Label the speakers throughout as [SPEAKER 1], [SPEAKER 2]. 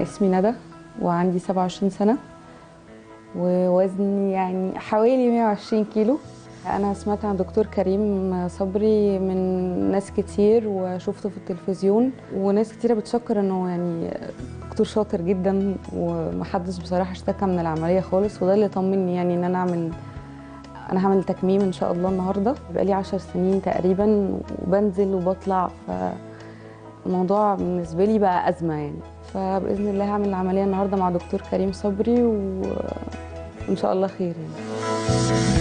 [SPEAKER 1] اسمي ندى وعندي 27 سنة ووزني يعني حوالي 120 كيلو أنا سمعت عن دكتور كريم صبري من ناس كتير وشفته في التلفزيون وناس كتيرة بتشكر إنه يعني دكتور شاطر جدا ومحدش بصراحة اشتكى من العملية خالص وده اللي طمني يعني إن أنا أعمل أنا هعمل تكميم إن شاء الله النهاردة بقالي عشر سنين تقريبا وبنزل وبطلع فالموضوع بالنسبة لي بقى أزمة يعني فبإذن الله هعمل العملية النهاردة مع دكتور كريم صبري و... وإن شاء الله خير يعني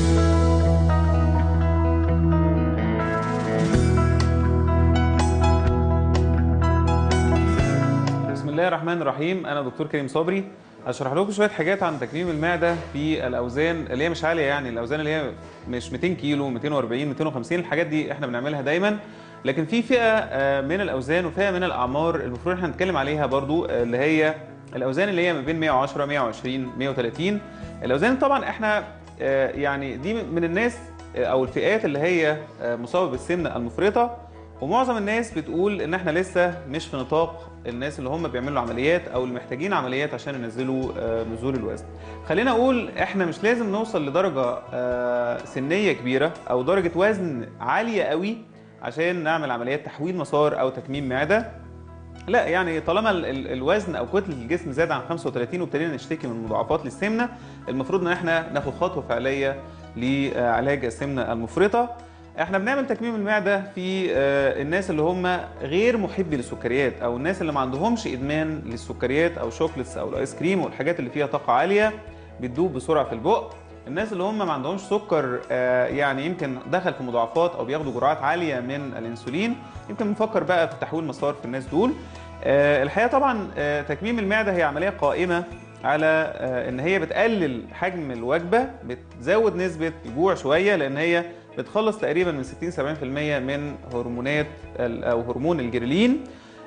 [SPEAKER 2] بسم الله الرحمن الرحيم انا دكتور كريم صبري هشرح لكم شويه حاجات عن تكميم المعده في الاوزان اللي هي مش عاليه يعني الاوزان اللي هي مش 200 كيلو 240 250 الحاجات دي احنا بنعملها دايما لكن في فئه آه، من الاوزان وفئه من الاعمار المفروض احنا نتكلم عليها برضو آه، اللي هي الاوزان اللي هي ما بين 110 120 130 الاوزان طبعا احنا آه، يعني دي من الناس آه، او الفئات اللي هي آه، مصابه بالسمنه المفرطه ومعظم الناس بتقول ان احنا لسه مش في نطاق الناس اللي هم بيعملوا عمليات او اللي محتاجين عمليات عشان ينزلوا آه، نزول الوزن خلينا اقول احنا مش لازم نوصل لدرجه آه، سنيه كبيره او درجه وزن عاليه قوي عشان نعمل عمليات تحويل مسار او تكميم معده لا يعني طالما ال- ال- الوزن او كتله الجسم زاد عن 35 وابتدينا نشتكي من مضاعفات للسمنه المفروض ان احنا ناخد خطوه فعليه لعلاج السمنه المفرطه احنا بنعمل تكميم المعده في آه، الناس اللي هم غير محبي للسكريات او الناس اللي ما عندهمش ادمان للسكريات او شوكليتس او الايس كريم والحاجات اللي فيها طاقه عاليه بتدوب بسرعه في البق الناس اللي هم ما عندهمش سكر آه، يعني يمكن دخل في مضاعفات او بياخدوا جرعات عاليه من الانسولين يمكن بنفكر بقى في تحويل مسار في الناس دول آه، الحقيقه طبعا آه، تكميم المعده هي عمليه قائمه على آه، ان هي بتقلل حجم الوجبه بتزود نسبه الجوع شويه لان هي بتخلص تقريبا من 60 70% من هرمونات ال- او هرمون الجريلين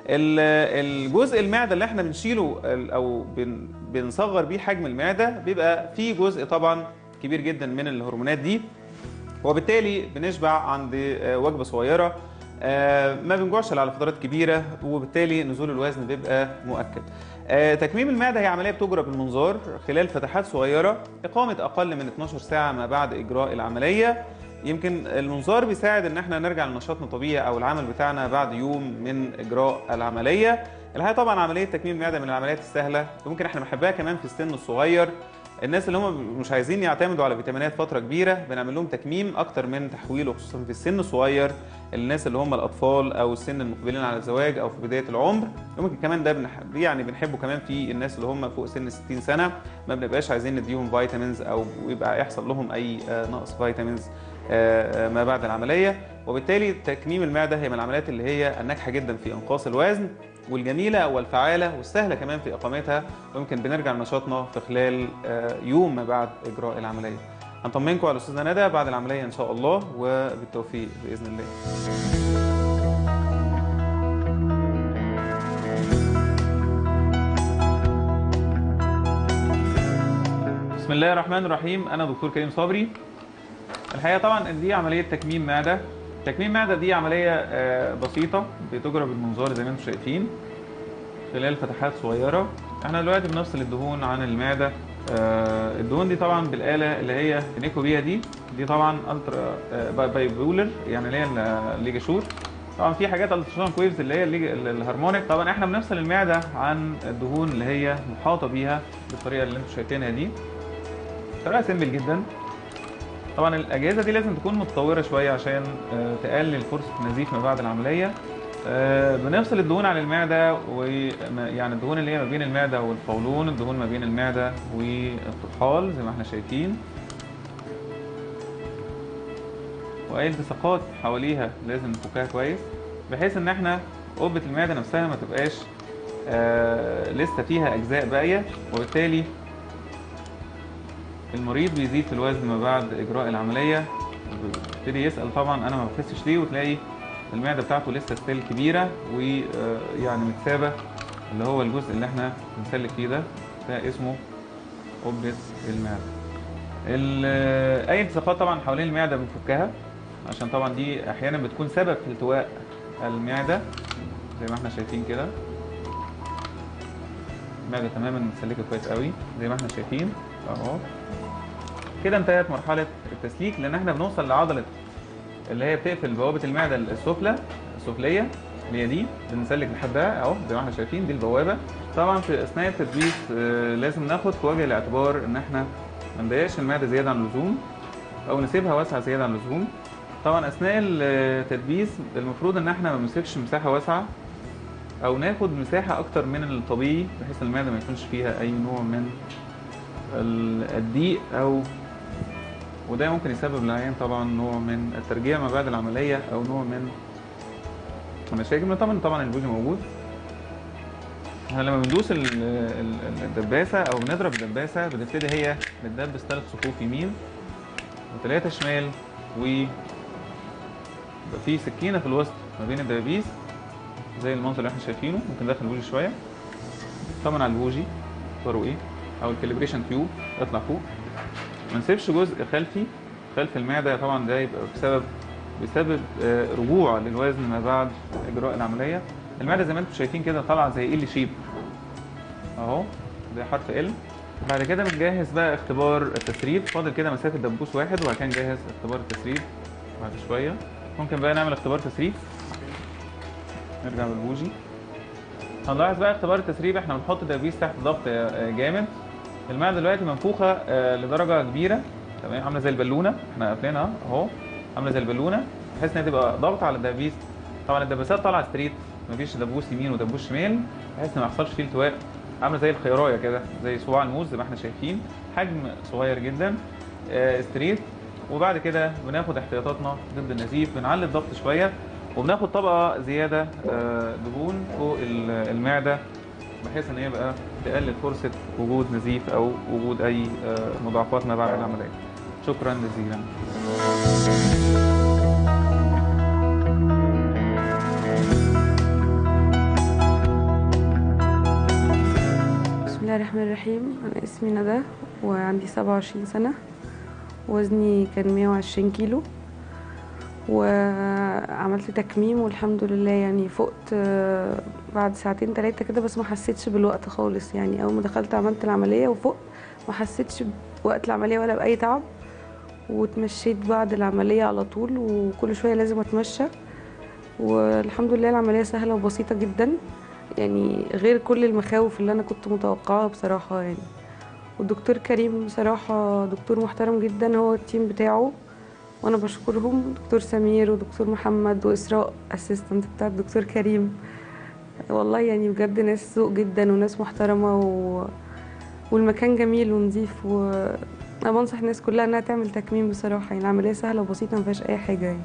[SPEAKER 2] ال- الجزء المعده اللي احنا بنشيله ال- او بن- بنصغر بيه حجم المعده بيبقى فيه جزء طبعا كبير جدا من الهرمونات دي وبالتالي بنشبع عند آه، وجبه صغيره آه، ما بنجوعش على فترات كبيره وبالتالي نزول الوزن بيبقى مؤكد آه، تكميم المعده هي عمليه بتجرى بالمنظار خلال فتحات صغيره اقامه اقل من 12 ساعه ما بعد اجراء العمليه يمكن المنظار بيساعد ان احنا نرجع لنشاطنا الطبيعي او العمل بتاعنا بعد يوم من اجراء العمليه الحقيقه طبعا عمليه تكميم المعده من العمليات السهله وممكن احنا بنحبها كمان في السن الصغير الناس اللي هم مش عايزين يعتمدوا على فيتامينات فتره كبيره بنعمل لهم تكميم اكتر من تحويل وخصوصا في السن الصغير الناس اللي هم الاطفال او السن المقبلين على الزواج او في بدايه العمر وممكن كمان ده بنحب يعني بنحبه كمان في الناس اللي هم فوق سن 60 سنه ما بنبقاش عايزين نديهم فيتامينز او يبقى يحصل لهم اي آه، نقص فيتامينز آه، آه، ما بعد العمليه وبالتالي تكميم المعده هي من العمليات اللي هي الناجحه جدا في انقاص الوزن والجميله والفعاله والسهله كمان في اقامتها ويمكن بنرجع لنشاطنا في خلال آه، يوم ما بعد اجراء العمليه هنطمنكم على استاذنا ندى بعد العمليه ان شاء الله وبالتوفيق باذن الله بسم الله الرحمن الرحيم انا دكتور كريم صبري الحقيقه طبعا دي عمليه تكميم معده تكميم معده دي عمليه آه، بسيطه بتجرى بالمنظار زي ما انتم شايفين خلال فتحات صغيره احنا دلوقتي بنفصل الدهون عن المعده آه، الدهون دي طبعا بالاله اللي هي بنيكو بيها دي دي طبعا الترا آه، باي- بايبولر يعني اللي هي ال- الليجاشور طبعا في حاجات التراسونيك ويفز اللي هي الليج- ال- الهارمونيك طبعا احنا بنفصل المعده عن الدهون اللي هي محاطه بيها بالطريقه اللي انتم شايفينها دي طريقه سيمبل جدا طبعا الاجهزه دي لازم تكون متطوره شويه عشان آه، تقلل فرصه النزيف ما بعد العمليه آه، بنفصل الدهون عن المعده ويعني الدهون اللي هي ما بين المعده والقولون الدهون ما بين المعده والطحال زي ما احنا شايفين واي التصاقات حواليها لازم نفكها كويس بحيث ان احنا قبه المعده نفسها ما تبقاش آه لسه فيها اجزاء باقيه وبالتالي المريض بيزيد في الوزن ما بعد اجراء العمليه بيبتدي يسال طبعا انا ما بخسش ليه وتلاقي المعده بتاعته لسه ستيل كبيره ويعني متسابه اللي هو الجزء اللي احنا بنسلك فيه ده ده اسمه قبه المعده ال- اي التصاقات طبعا حوالين المعده بنفكها عشان طبعا دي احيانا بتكون سبب في التواء المعده زي ما احنا شايفين كده المعده تماما متسلكه كويس قوي زي ما احنا شايفين اهو كده انتهت مرحله التسليك لان احنا بنوصل لعضله اللي هي بتقفل بوابه المعده السفلى السفليه اللي هي دي بنسلك لحدها اهو زي ما احنا شايفين دي البوابه طبعا في اثناء التدبيس آه، لازم ناخد في وجه الاعتبار ان احنا ما نضيقش المعده زياده عن اللزوم او نسيبها واسعه زياده عن اللزوم طبعا اثناء التدبيس المفروض ان احنا ما نمسكش مساحه واسعه او ناخد مساحه اكتر من الطبيعي بحيث ان المعده ما يكونش فيها اي نوع من ال- الضيق او وده ممكن يسبب للعيان طبعا نوع من الترجيع ما بعد العمليه او نوع من المشاكل طبعا طبعا البوجي موجود احنا لما بندوس ال- ال- الدباسه او بنضرب الدباسه بتبتدي هي بتدبس ثلاث صفوف يمين وثلاثه شمال و يبقى في سكينه في الوسط ما بين الدبابيس زي المنظر اللي احنا شايفينه ممكن ندخل البوجي شويه طبعا على البوجي اختاروا ايه او الكاليبريشن تيوب اطلع فوق ما نسيبش جزء خلفي خلف المعده طبعا ده يبقى بسبب بسبب آه، رجوع للوزن ما بعد اجراء العمليه المعده زي ما انتم شايفين كده طالعه زي ال شيب اهو زي حرف ال بعد كده بنجهز بقى اختبار التسريب فاضل كده مسافه دبوس واحد وبعد كده نجهز اختبار التسريب بعد شويه ممكن بقى نعمل اختبار تسريب نرجع بالبوجي هنلاحظ بقى اختبار التسريب احنا بنحط دبيس تحت ضغط آه، جامد المعده دلوقتي منفوخه آه، لدرجه كبيره تمام عامله زي البالونه احنا قافلينها اهو عامله زي البالونه بحيث انها تبقى ضغط على الدبيس طبعا الدباسات طالعه ستريت مفيش دبوس يمين ودبوس شمال بحيث ان ما يحصلش فيه التواء عامله زي الخيرايه كده زي صباع الموز زي ما احنا شايفين حجم صغير جدا آه، ستريت وبعد كده بناخد احتياطاتنا ضد النزيف بنعلي الضغط شويه وبناخد طبقه زياده آه، دهون فوق ال- المعده بحيث ان هي بقى تقلل فرصه وجود نزيف او وجود اي آه، مضاعفات ما بعد العمليه شكرا جزيلا
[SPEAKER 1] بسم الله الرحمن الرحيم أنا اسمي ندى وعندي 27 سنة وزني كان 120 كيلو وعملت تكميم والحمد لله يعني فقت آه، بعد ساعتين ثلاثة كده بس ما حسيتش بالوقت خالص يعني أول ما دخلت عملت العملية وفقت ما حسيتش بوقت العملية ولا بأي تعب واتمشيت بعد العملية على طول وكل شوية لازم أتمشى والحمد لله العملية سهلة وبسيطة جدا يعني غير كل المخاوف اللي انا كنت متوقعاها بصراحه يعني والدكتور كريم بصراحه دكتور محترم جدا هو التيم بتاعه وانا بشكرهم دكتور سمير ودكتور محمد واسراء اسيستنت بتاع الدكتور كريم والله يعني بجد ناس ذوق جدا وناس محترمه و... والمكان جميل ونظيف و انا بنصح الناس كلها انها تعمل تكميم بصراحه يعني العمليه سهله وبسيطه ما فيهاش اي حاجه يعني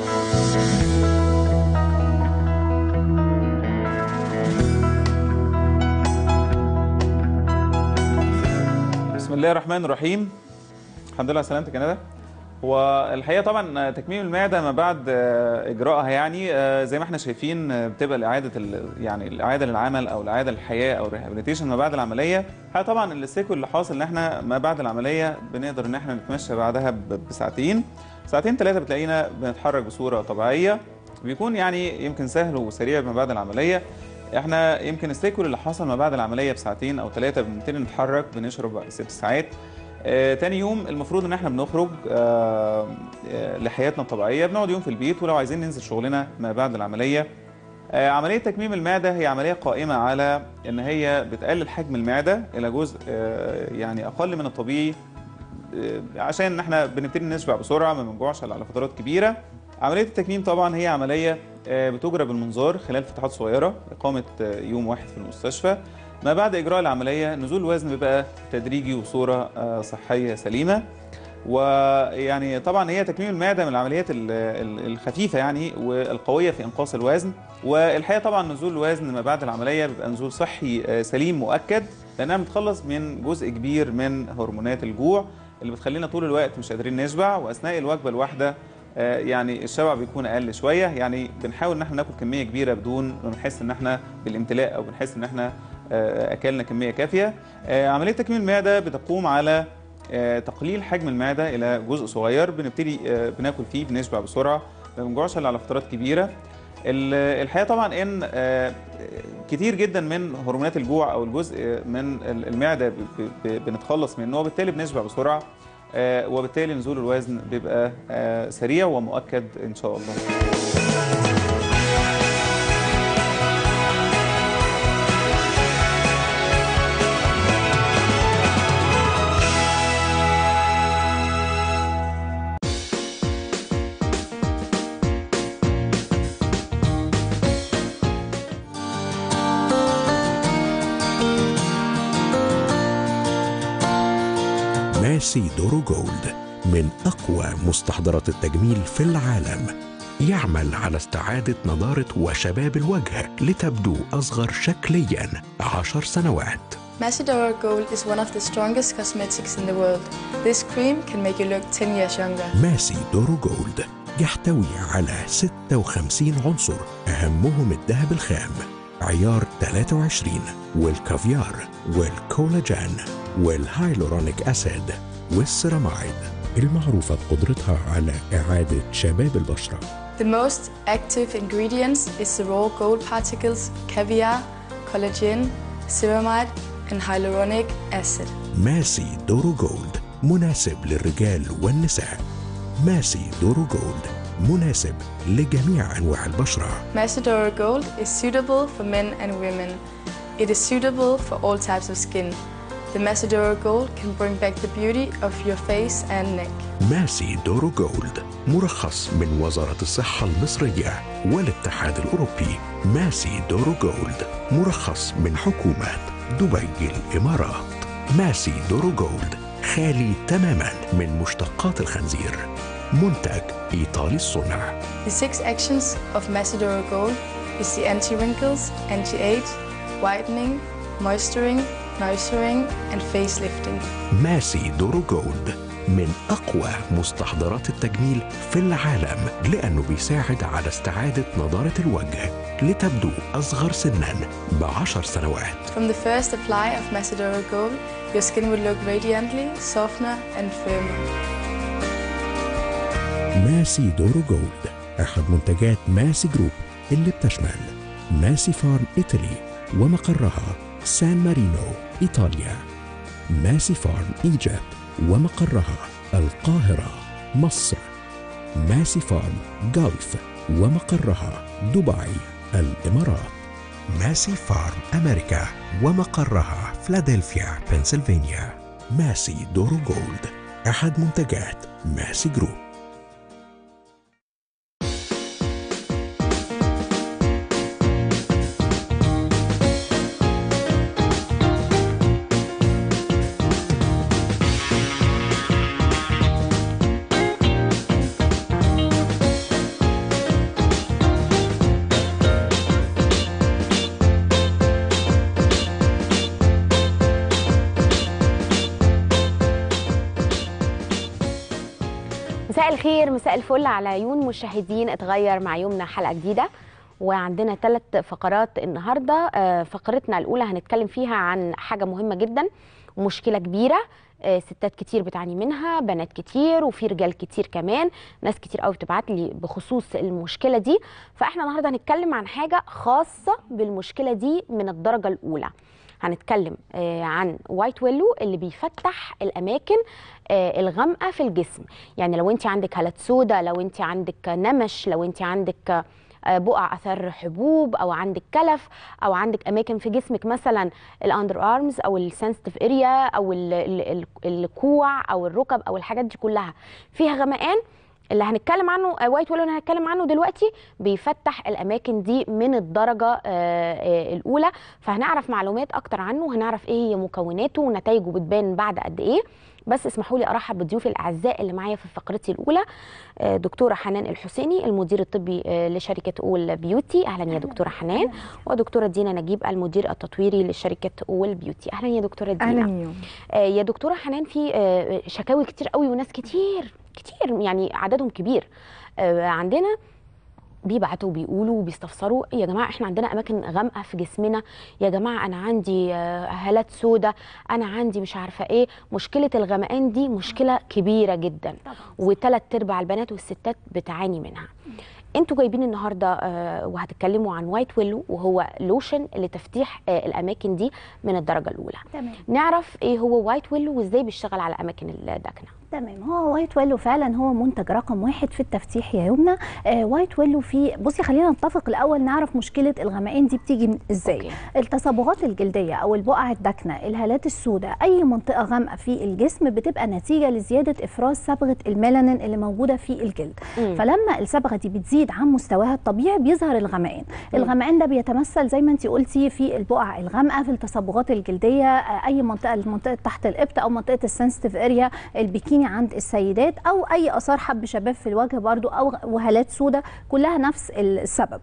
[SPEAKER 2] بسم الله الرحمن الرحيم الحمد لله على سلامتك يا ندى والحقيقه طبعا تكميم المعده ما بعد آه، اجراءها يعني آه، زي ما احنا شايفين آه، بتبقى الاعاده ال- يعني الاعاده للعمل او الاعاده للحياه او الريهابيليتيشن ما بعد العمليه ها طبعا السيكو اللي حاصل ان احنا ما بعد العمليه بنقدر ان احنا نتمشى بعدها ب- بساعتين ساعتين ثلاثه بتلاقينا بنتحرك بصوره طبيعيه بيكون يعني يمكن سهل وسريع ما بعد العمليه احنا يمكن السيكول اللي حصل ما بعد العمليه بساعتين او ثلاثه بنبتدي نتحرك بنشرب بعد ست ساعات آه، تاني يوم المفروض ان احنا بنخرج آه، آه، لحياتنا الطبيعيه بنقعد يوم في البيت ولو عايزين ننزل شغلنا ما بعد العمليه آه، عمليه تكميم المعده هي عمليه قائمه على ان هي بتقلل حجم المعده الى جزء آه، يعني اقل من الطبيعي آه، عشان ان احنا بنبتدي نشبع بسرعه ما بنجوعش على فترات كبيره عمليه التكميم طبعا هي عمليه آه، بتجرى بالمنظار خلال فتحات صغيره اقامه آه، يوم واحد في المستشفى ما بعد اجراء العمليه نزول الوزن بيبقى تدريجي وصوره آه، صحيه سليمه ويعني طبعا هي تكميم المعده من العمليات ال- ال- الخفيفه يعني والقويه في انقاص الوزن والحقيقه طبعا نزول الوزن ما بعد العمليه بيبقى نزول صحي آه، سليم مؤكد لانها بتخلص من جزء كبير من هرمونات الجوع اللي بتخلينا طول الوقت مش قادرين نشبع واثناء الوجبه الواحده آه، يعني الشبع بيكون اقل شويه يعني بنحاول ان احنا ناكل كميه كبيره بدون ما بنحس ان احنا بالامتلاء او بنحس ان احنا آه، اكلنا كميه كافيه آه، عمليه تكميم المعده بتقوم على آه، تقليل حجم المعده الى جزء صغير بنبتدي آه، بناكل فيه بنشبع بسرعه ما بنجوعش الا على فترات كبيره ال- الحقيقه طبعا ان آه، كتير جدا من هرمونات الجوع او الجزء من ال- المعده ب- ب- بنتخلص منه وبالتالي بنشبع بسرعه آه، وبالتالي نزول الوزن بيبقى آه، سريع ومؤكد ان شاء الله
[SPEAKER 3] ماسي دورو جولد من أقوى مستحضرات التجميل في العالم يعمل على استعادة نضارة وشباب الوجه لتبدو أصغر شكليا عشر سنوات
[SPEAKER 4] Macedora Gold is one of the strongest cosmetics in the world. This cream can make you look 10 years younger.
[SPEAKER 3] ماسي دورو جولد يحتوي على 56 عنصر أهمهم الذهب الخام عيار 23 والكافيار والكولاجين والهايلورونيك أسيد والسيرامايد المعروفة بقدرتها على إعادة شباب البشرة
[SPEAKER 4] The most active ingredients is the raw gold particles, caviar, collagen, ceramide, and hyaluronic acid.
[SPEAKER 3] ماسي دورو جولد مناسب للرجال والنساء ماسي دورو جولد مناسب لجميع أنواع البشرة
[SPEAKER 4] Macedora Gold is suitable for men and women. It is suitable for all types of skin. The Macedora Gold can bring back the beauty of your face and neck.
[SPEAKER 3] ماسي دورو جولد مرخص من وزارة الصحة المصرية والاتحاد الأوروبي ماسي دورو جولد مرخص من حكومة دبي الإمارات ماسي دورو جولد خالي تماما من مشتقات الخنزير منتج إيطالي الصنع
[SPEAKER 4] The six actions of Macedora Gold is the anti-wrinkles, anti-age, whitening, moisturing, nourishing, and facelifting.
[SPEAKER 3] ماسي دورو جولد من أقوى مستحضرات التجميل في العالم لأنه بيساعد على استعادة نضارة الوجه لتبدو أصغر سنا بعشر سنوات
[SPEAKER 4] From the first apply of Macedora Gold, your skin will look radiantly, softer, and firmer.
[SPEAKER 3] ماسي دورو جولد أحد منتجات ماسي جروب اللي بتشمل ماسي فارم إيطالي ومقرها سان مارينو إيطاليا ماسي فارم إيجيبت ومقرها القاهرة مصر ماسي فارم جلف ومقرها دبي الإمارات ماسي فارم أمريكا ومقرها فلادلفيا بنسلفانيا ماسي دورو جولد أحد منتجات ماسي جروب
[SPEAKER 5] مساء الخير مساء الفل على عيون مشاهدين اتغير مع يومنا حلقه جديده وعندنا ثلاث فقرات النهارده آه، فقرتنا الاولى هنتكلم فيها عن حاجه مهمه جدا ومشكله كبيره آه، ستات كتير بتعاني منها بنات كتير وفي رجال كتير كمان ناس كتير قوي بتبعت لي بخصوص المشكله دي فاحنا النهارده هنتكلم عن حاجه خاصه بالمشكله دي من الدرجه الاولى هنتكلم آه، عن وايت ويلو اللي بيفتح الاماكن آه، الغامقه في الجسم يعني لو انت عندك هالات سودا لو انت عندك نمش لو انت عندك آه، بقع اثر حبوب او عندك كلف او عندك اماكن في جسمك مثلا الاندر ارمز او السنسيتيف اريا او ال- ال- ال- الكوع او الركب او الحاجات دي كلها فيها غمقان اللي هنتكلم عنه آه، وايت ويلو اللي هنتكلم عنه دلوقتي بيفتح الاماكن دي من الدرجه آه، آه، الاولى فهنعرف معلومات اكتر عنه وهنعرف ايه هي مكوناته ونتائجه بتبان بعد قد ايه بس اسمحوا لي ارحب بضيوفي الاعزاء اللي معايا في فقرتي الاولى آه، دكتوره حنان الحسيني المدير الطبي آه، لشركه اول بيوتي اهلا يا دكتوره حنان ودكتوره دينا نجيب المدير التطويري لشركه اول بيوتي اهلا يا دكتوره دينا
[SPEAKER 6] اهلا يوم
[SPEAKER 5] آه، يا دكتوره حنان في آه، شكاوي كتير قوي وناس كتير كتير يعني عددهم كبير آه، عندنا بيبعتوا بيقولوا وبيستفسروا يا جماعه احنا عندنا اماكن غامقه في جسمنا يا جماعه انا عندي آه، هالات سودة انا عندي مش عارفه ايه مشكله الغمقان دي مشكله كبيره جدا وثلاث ارباع البنات والستات بتعاني منها انتوا جايبين النهارده آه، وهتتكلموا عن وايت ويلو وهو لوشن لتفتيح آه، الاماكن دي من الدرجه الاولى
[SPEAKER 6] تمام
[SPEAKER 5] نعرف ايه هو وايت ويلو وازاي بيشتغل على اماكن الدكنه
[SPEAKER 6] تمام هو وايت ويلو فعلا هو منتج رقم واحد في التفتيح يا يمنى آه وايت ويلو في بصي خلينا نتفق الاول نعرف مشكله الغمقان دي بتيجي من- ازاي
[SPEAKER 5] أوكي.
[SPEAKER 6] التصبغات الجلديه او البقع الداكنه الهالات السوداء اي منطقه غامقه في الجسم بتبقى نتيجه لزياده افراز صبغه الميلانين اللي موجوده في الجلد
[SPEAKER 5] مم.
[SPEAKER 6] فلما الصبغه دي بتزيد عن مستواها الطبيعي بيظهر الغمقان الغمقان ده بيتمثل زي ما انت قلتي في البقع الغامقه في التصبغات الجلديه آه، اي منطقه المنطقه تحت الابط او منطقه السنسيتيف اريا البيكيني عند السيدات او اي اثار حب شباب في الوجه برضو او وهالات سوداء كلها نفس السبب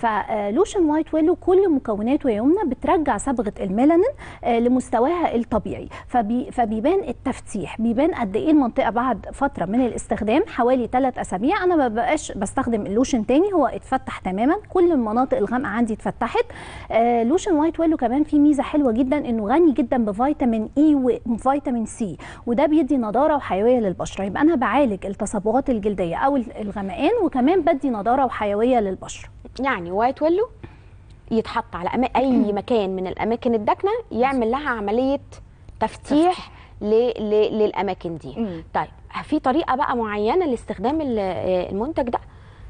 [SPEAKER 6] فلوشن وايت ويلو كل مكوناته يا يمنى بترجع صبغه الميلانين آه، لمستواها الطبيعي فبي فبيبان التفتيح بيبان قد ايه المنطقه بعد فتره من الاستخدام حوالي 3 اسابيع انا ما بقاش بستخدم اللوشن تاني هو اتفتح تماما كل المناطق الغامقه عندي اتفتحت آه لوشن وايت ويلو كمان فيه ميزه حلوه جدا انه غني جدا بفيتامين اي وفيتامين سي وده بيدي نضاره وحيويه للبشره يبقى انا بعالج التصبغات الجلديه او الغمقان وكمان بدي نضاره وحيويه للبشره
[SPEAKER 5] يعني وايت ويلو يتحط على أما... اي مكان من الاماكن الداكنه يعمل لها عمليه تفتيح ل... ل... للاماكن دي
[SPEAKER 7] مم.
[SPEAKER 5] طيب في طريقه بقى معينه لاستخدام ال- المنتج ده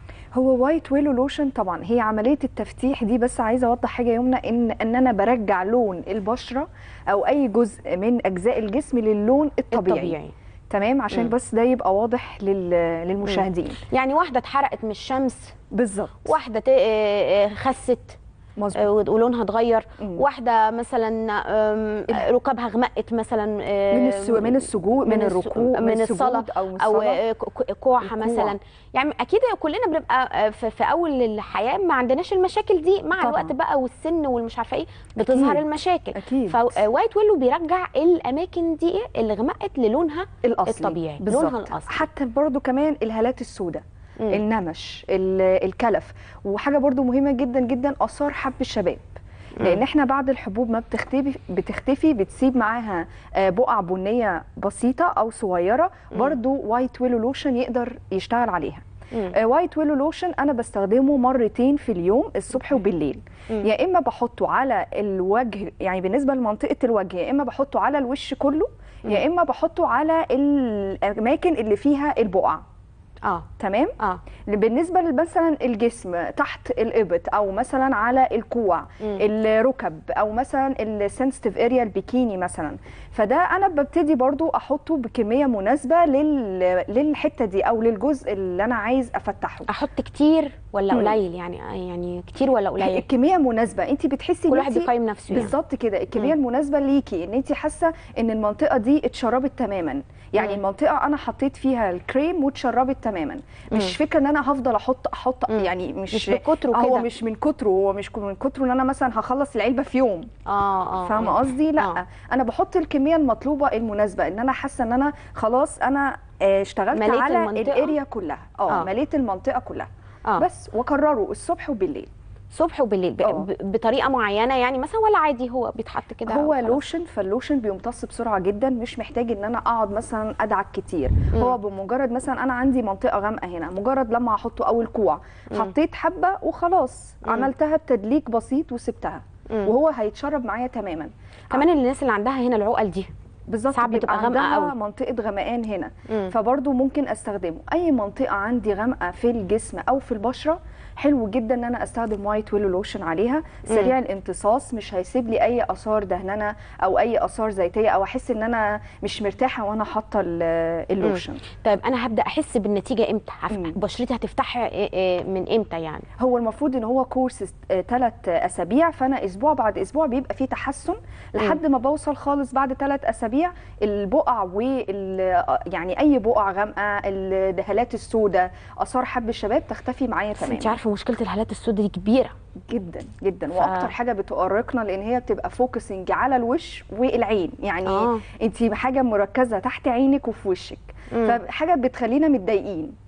[SPEAKER 7] هو وايت ويلو لوشن طبعا هي عمليه التفتيح دي بس عايزه اوضح حاجه يمنى ان ان انا برجع لون البشره او اي جزء من اجزاء الجسم للون الطبيعي,
[SPEAKER 5] الطبيعي
[SPEAKER 7] تمام عشان
[SPEAKER 5] مم.
[SPEAKER 7] بس ده يبقى واضح لل... للمشاهدين
[SPEAKER 5] يعني واحده اتحرقت من الشمس
[SPEAKER 7] بالظبط
[SPEAKER 5] واحده ت... آه، آه، خست
[SPEAKER 7] مظبوط
[SPEAKER 5] آه، ولونها اتغير
[SPEAKER 7] مم.
[SPEAKER 5] واحده مثلا آم، آه، ركابها غمقت مثلا آه،
[SPEAKER 7] من السو... من السجود من,
[SPEAKER 5] من الس-
[SPEAKER 7] الركوع
[SPEAKER 5] من
[SPEAKER 7] السجود
[SPEAKER 5] الصلاة
[SPEAKER 7] او من
[SPEAKER 5] او
[SPEAKER 7] الصلاة.
[SPEAKER 5] آه، ك- ك- كوعها
[SPEAKER 7] الكوع.
[SPEAKER 5] مثلا يعني اكيد كلنا بنبقى آه، في في اول الحياه ما عندناش المشاكل دي مع
[SPEAKER 7] طبعاً.
[SPEAKER 5] الوقت بقى والسن والمش عارفه ايه بتظهر
[SPEAKER 7] أكيد.
[SPEAKER 5] المشاكل
[SPEAKER 7] اكيد
[SPEAKER 5] فوايت ويلو بيرجع الاماكن دي اللي غمقت للونها
[SPEAKER 7] الاصلي
[SPEAKER 5] الطبيعي،
[SPEAKER 7] بالظبط.
[SPEAKER 5] لونها الأصلي.
[SPEAKER 7] حتى برضو كمان الهالات السوداء
[SPEAKER 5] مم.
[SPEAKER 7] النمش ال- الكلف وحاجه برضو مهمه جدا جدا اثار حب الشباب لان احنا بعد الحبوب ما بتختفي بتختفي بتسيب معاها آه، بقع بنيه بسيطه او صغيره برضو وايت ويلو لوشن يقدر يشتغل عليها
[SPEAKER 5] مم.
[SPEAKER 7] آه، وايت ويلو لوشن انا بستخدمه مرتين في اليوم الصبح وبالليل
[SPEAKER 5] مم.
[SPEAKER 7] يا اما بحطه على الوجه يعني بالنسبه لمنطقه الوجه يا اما بحطه على الوش كله يا اما بحطه على الاماكن اللي فيها البقع
[SPEAKER 5] اه
[SPEAKER 7] تمام
[SPEAKER 5] اه
[SPEAKER 7] بالنسبه مثلا الجسم تحت الابط او مثلا على الكوع الركب او مثلا السنسيتيف اريا البيكيني مثلا فده انا ببتدي برضو احطه بكميه مناسبه لل... للحته دي او للجزء اللي انا عايز افتحه
[SPEAKER 5] احط كتير ولا
[SPEAKER 7] مم.
[SPEAKER 5] قليل يعني يعني كتير ولا قليل
[SPEAKER 7] الكميه مناسبه انت بتحسي
[SPEAKER 5] كل
[SPEAKER 7] إن
[SPEAKER 5] واحد
[SPEAKER 7] إنتي-
[SPEAKER 5] بيقيم نفسه يعني
[SPEAKER 7] بالظبط كده الكميه
[SPEAKER 5] مم.
[SPEAKER 7] المناسبه ليكي ان انت حاسه ان المنطقه دي اتشربت تماما يعني
[SPEAKER 5] مم.
[SPEAKER 7] المنطقه انا حطيت فيها الكريم واتشربت تماما مش
[SPEAKER 5] مم.
[SPEAKER 7] فكره ان انا هفضل احط احط
[SPEAKER 5] مم.
[SPEAKER 7] يعني مش
[SPEAKER 5] مش بكتره
[SPEAKER 7] هو
[SPEAKER 5] كده.
[SPEAKER 7] مش من كتره هو مش من كتره ان انا مثلا هخلص العلبه في يوم
[SPEAKER 5] اه اه
[SPEAKER 7] فاهمه
[SPEAKER 5] آه.
[SPEAKER 7] قصدي لا
[SPEAKER 5] آه.
[SPEAKER 7] انا بحط الكميه المطلوبه المناسبه ان انا حاسه ان انا خلاص انا آه، اشتغلت
[SPEAKER 5] مليت
[SPEAKER 7] على
[SPEAKER 5] المنطقة؟
[SPEAKER 7] الاريا كلها اه
[SPEAKER 5] آه.
[SPEAKER 7] مليت المنطقه كلها
[SPEAKER 5] اه
[SPEAKER 7] بس واكرره الصبح وبالليل
[SPEAKER 5] صبح وبالليل ب...
[SPEAKER 7] آه.
[SPEAKER 5] ب... بطريقه معينه يعني مثلا ولا عادي هو بيتحط كده
[SPEAKER 7] هو
[SPEAKER 5] وخلاص؟
[SPEAKER 7] لوشن فاللوشن بيمتص بسرعه جدا مش محتاج ان انا اقعد مثلا ادعك كتير هو بمجرد مثلا انا عندي منطقه غامقه هنا مجرد لما احطه اول كوع حطيت حبه وخلاص عملتها بتدليك بسيط وسبتها
[SPEAKER 5] مم.
[SPEAKER 7] وهو هيتشرب معايا تماما
[SPEAKER 5] كمان الناس اللي عندها هنا العقل دي
[SPEAKER 7] بالظبط
[SPEAKER 5] ساعات
[SPEAKER 7] بيبقى
[SPEAKER 5] بتبقى غامقة
[SPEAKER 7] عندها
[SPEAKER 5] قوي.
[SPEAKER 7] منطقه غمقان هنا
[SPEAKER 5] مم.
[SPEAKER 7] فبرضه ممكن استخدمه اي منطقه عندي غامقه في الجسم او في البشره حلو جدا ان انا استخدم وايت ويلو لوشن عليها سريع الامتصاص مش هيسيب لي اي اثار دهننه او اي اثار زيتيه او احس ان انا مش مرتاحه وانا حاطه ال- اللوشن
[SPEAKER 5] طيب انا هبدا احس بالنتيجه امتى هف...
[SPEAKER 7] مم.
[SPEAKER 5] بشرتي هتفتح إيه إيه من امتى يعني
[SPEAKER 7] هو المفروض ان هو كورس ثلاث اسابيع فانا اسبوع بعد اسبوع بيبقى فيه تحسن لحد ما بوصل خالص بعد ثلاث اسابيع البقع وال يعني اي بقع غامقه الدهالات السوداء اثار حب الشباب تختفي معايا
[SPEAKER 5] بس انت
[SPEAKER 7] تماما
[SPEAKER 5] عارفه مشكله الهالات السوداء دي كبيره
[SPEAKER 7] جدا جدا
[SPEAKER 5] ف-
[SPEAKER 7] واكتر حاجه بتؤرقنا لان هي بتبقى فوكسنج على الوش والعين يعني
[SPEAKER 5] آه.
[SPEAKER 7] انت حاجه مركزه تحت عينك وفي وشك
[SPEAKER 5] مم.
[SPEAKER 7] فحاجه بتخلينا متضايقين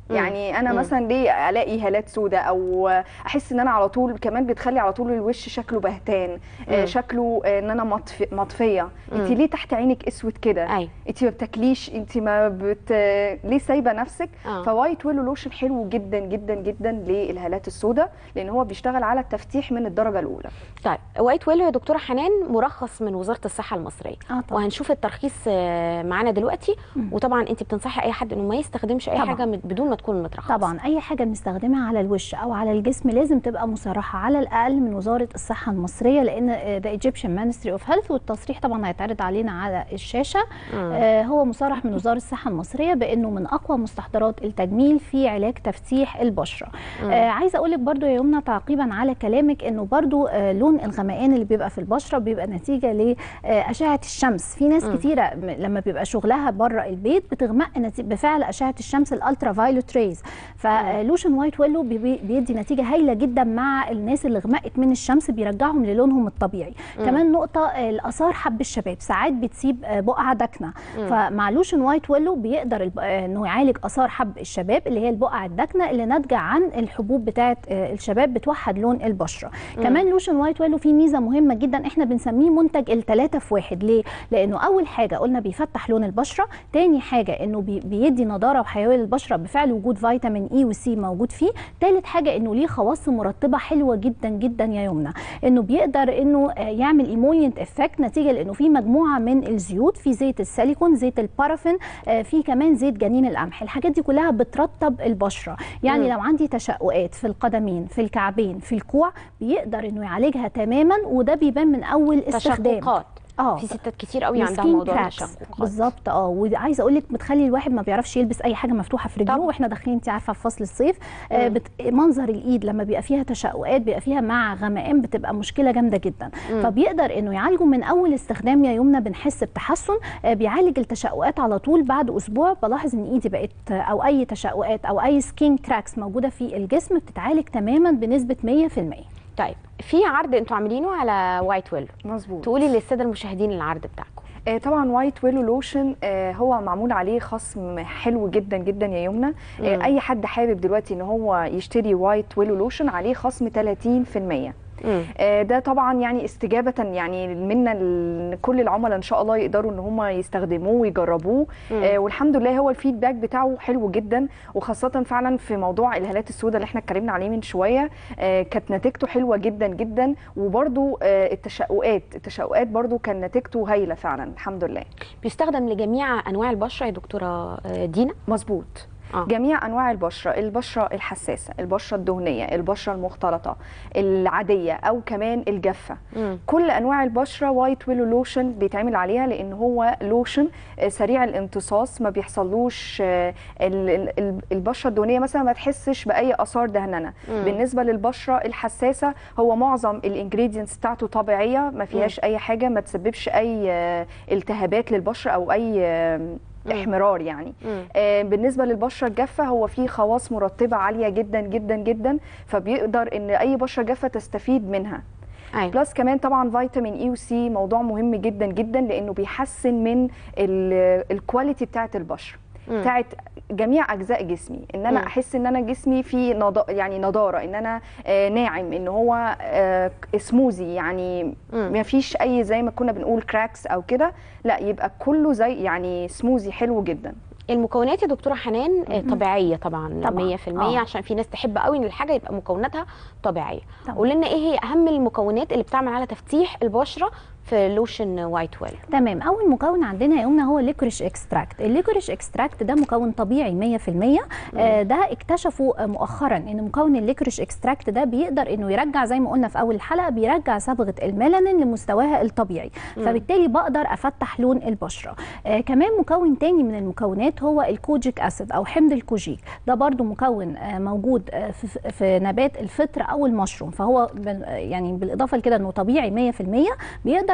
[SPEAKER 7] يعني انا
[SPEAKER 5] مم.
[SPEAKER 7] مثلا ليه الاقي هالات سوداء او احس ان انا على طول كمان بتخلي على طول الوش شكله بهتان آه،
[SPEAKER 5] مم.
[SPEAKER 7] شكله آه، ان انا مطفي مطفيه انت
[SPEAKER 5] مم.
[SPEAKER 7] ليه تحت عينك اسود كده
[SPEAKER 5] ايوه
[SPEAKER 7] انت ما بتاكليش انت ما بت ليه سايبه نفسك
[SPEAKER 5] آه.
[SPEAKER 7] فوايت ويلو لوشن حلو جدا جدا جدا للهالات السوداء لان هو بيشتغل على التفتيح من الدرجه الاولى
[SPEAKER 5] طيب وايت ويلو يا دكتوره حنان مرخص من وزاره الصحه المصريه
[SPEAKER 6] اه طبعا
[SPEAKER 5] وهنشوف الترخيص آه، معانا دلوقتي
[SPEAKER 6] مم.
[SPEAKER 5] وطبعا انت بتنصحي اي حد انه ما يستخدمش اي
[SPEAKER 6] طبعاً.
[SPEAKER 5] حاجه من- بدون ما تكون مترخص
[SPEAKER 6] طبعا اي حاجه بنستخدمها على الوش او على الجسم لازم تبقى مصرحه على الاقل من وزاره الصحه المصريه لان ذا ايجيبشن مانستري اوف هيلث والتصريح طبعا هيتعرض علينا على الشاشه
[SPEAKER 5] مم.
[SPEAKER 6] آه، هو مصرح من وزاره الصحه المصريه بانه من اقوى مستحضرات التجميل في علاج تفتيح البشره
[SPEAKER 5] مم.
[SPEAKER 6] آه عايزه اقول لك برضو يا يمنى تعقيبا على كلامك انه برضو آه لون الغمقان اللي بيبقى في البشره بيبقى نتيجه لاشعه الشمس في ناس
[SPEAKER 5] مم.
[SPEAKER 6] كتيره م- لما بيبقى شغلها بره البيت بتغمق نتي- بفعل اشعه الشمس الالترا فايلوت ريز فلوشن وايت ويلو بي- بي- بيدي نتيجه هايله جدا مع الناس اللي غمقت من الشمس بيرجعهم للونهم الطبيعي
[SPEAKER 5] مم.
[SPEAKER 6] كمان نقطه آه، الاثار حب الشباب ساعات بتسيب آه، بقعه داكنه
[SPEAKER 5] مم.
[SPEAKER 6] فمع لوشن وايت ويلو بيقدر الب- آه، انه يعالج اثار حب الشباب اللي هي البقع الداكنه اللي ناتجه عن الحبوب بتاعه آه، الشباب بتوحد لون البشره
[SPEAKER 5] مم.
[SPEAKER 6] كمان لوشن وايت ويلو فيه ميزه مهمه جدا احنا بنسميه منتج الثلاثه في واحد ليه لانه اول حاجه قلنا بيفتح لون البشره تاني حاجه انه بي- بيدي نضاره وحيويه للبشره بفعل وجود فيتامين اي وسي موجود فيه تالت حاجه انه ليه خواص مرطبه حلوه جدا جدا يا يمنى انه بيقدر انه آه، يعمل ايمولينت افكت نتيجه لانه في مجموعه من الزيوت في زيت السيليكون زيت البارافين آه، في كمان زيت جنين القمح الحاجات دي كلها بترطب البشره يعني
[SPEAKER 5] مم.
[SPEAKER 6] لو عندي تشققات في القدمين في الكعبين في الكوع بيقدر انه يعالجها تماما وده بيبان من اول استخدام
[SPEAKER 5] تشققات
[SPEAKER 6] اه
[SPEAKER 5] في ستات كتير قوي عندها
[SPEAKER 6] السكين
[SPEAKER 5] موضوع
[SPEAKER 6] كراكس.
[SPEAKER 5] التشققات
[SPEAKER 6] بالظبط اه وعايزه اقول لك بتخلي الواحد ما بيعرفش يلبس اي حاجه مفتوحه في رجله
[SPEAKER 5] طبعا.
[SPEAKER 6] واحنا داخلين انت عارفه في فصل الصيف آه
[SPEAKER 5] مم.
[SPEAKER 6] بت... منظر الايد لما بيبقى فيها تشققات بيبقى فيها مع غمقان بتبقى مشكله جامده جدا
[SPEAKER 5] مم.
[SPEAKER 6] فبيقدر انه يعالجه من اول استخدام يا يمنى بنحس بتحسن آه بيعالج التشققات على طول بعد اسبوع بلاحظ ان ايدي بقت او اي تشققات او اي سكين كراكس موجوده في الجسم بتتعالج تماما بنسبه 100%
[SPEAKER 5] طيب في عرض انتوا عاملينه على وايت ويلو
[SPEAKER 7] مظبوط
[SPEAKER 5] تقولي للساده المشاهدين العرض بتاعكم
[SPEAKER 7] آه، طبعا وايت ويلو لوشن آه، هو معمول عليه خصم حلو جدا جدا يا يمنى
[SPEAKER 5] مم.
[SPEAKER 7] آه، اي حد حابب دلوقتي ان هو يشتري وايت ويلو لوشن عليه خصم 30%
[SPEAKER 5] مم.
[SPEAKER 7] آه، ده طبعا يعني استجابه يعني منا لكل العملاء ان شاء الله يقدروا ان هم يستخدموه ويجربوه
[SPEAKER 5] مم.
[SPEAKER 7] آه، والحمد لله هو الفيدباك بتاعه حلو جدا وخاصه فعلا في موضوع الهالات السوداء اللي احنا اتكلمنا عليه من شويه آه، كانت نتيجته حلوه جدا جدا وبرده التشققات التشققات برده كان نتيجته هايله فعلا الحمد لله
[SPEAKER 5] بيستخدم لجميع انواع البشره يا دكتوره آه، دينا
[SPEAKER 7] مظبوط
[SPEAKER 5] آه.
[SPEAKER 7] جميع انواع البشره البشره الحساسه البشره الدهنيه البشره المختلطه العاديه او كمان الجافه
[SPEAKER 5] مم.
[SPEAKER 7] كل انواع البشره وايت ويلو لوشن بيتعمل عليها لان هو لوشن آه، سريع الامتصاص ما بيحصلوش آه، ال- ال- ال- البشره الدهنيه مثلا ما تحسش باي اثار دهننه
[SPEAKER 5] مم.
[SPEAKER 7] بالنسبه للبشره الحساسه هو معظم الانجريدينتس بتاعته طبيعيه ما فيهاش اي حاجه ما تسببش اي آه، التهابات للبشره او اي آه، احمرار يعني
[SPEAKER 5] مم.
[SPEAKER 7] آه، بالنسبه للبشره الجافه هو فيه خواص مرطبه عاليه جدا جدا جدا فبيقدر ان اي بشره جافه تستفيد منها
[SPEAKER 5] ايوه
[SPEAKER 7] بلس كمان طبعا فيتامين اي وسي موضوع مهم جدا جدا لانه بيحسن من ال- الكواليتي بتاعه البشره
[SPEAKER 5] مم.
[SPEAKER 7] بتاعت جميع اجزاء جسمي ان انا
[SPEAKER 5] مم.
[SPEAKER 7] احس ان انا جسمي فيه نض... يعني نضاره ان انا آه ناعم ان هو آه سموزي يعني
[SPEAKER 5] مم.
[SPEAKER 7] ما فيش اي زي ما كنا بنقول كراكس او كده لا يبقى كله زي يعني سموزي حلو جدا
[SPEAKER 5] المكونات يا دكتوره حنان آه، طبيعيه طبعا,
[SPEAKER 6] طبعاً.
[SPEAKER 5] 100%
[SPEAKER 6] آه.
[SPEAKER 5] عشان في ناس تحب قوي ان الحاجه يبقى مكوناتها طبيعيه
[SPEAKER 6] طبعاً.
[SPEAKER 5] قول لنا ايه هي اهم المكونات اللي بتعمل على تفتيح البشره في لوشن وايت ويل
[SPEAKER 6] تمام اول مكون عندنا يا يمنى هو الليكوريش اكستراكت الليكوريش اكستراكت ده مكون طبيعي 100% آه ده اكتشفوا آه، مؤخرا ان مكون الليكوريش اكستراكت ده بيقدر انه يرجع زي ما قلنا في اول الحلقه بيرجع صبغه الميلانين لمستواها الطبيعي فبالتالي بقدر افتح لون البشره آه كمان مكون تاني من المكونات هو الكوجيك اسيد او حمض الكوجيك ده برضو مكون آه موجود آه في, في نبات الفطر او المشروم فهو بن- آه، يعني بالاضافه لكده انه طبيعي 100% بيقدر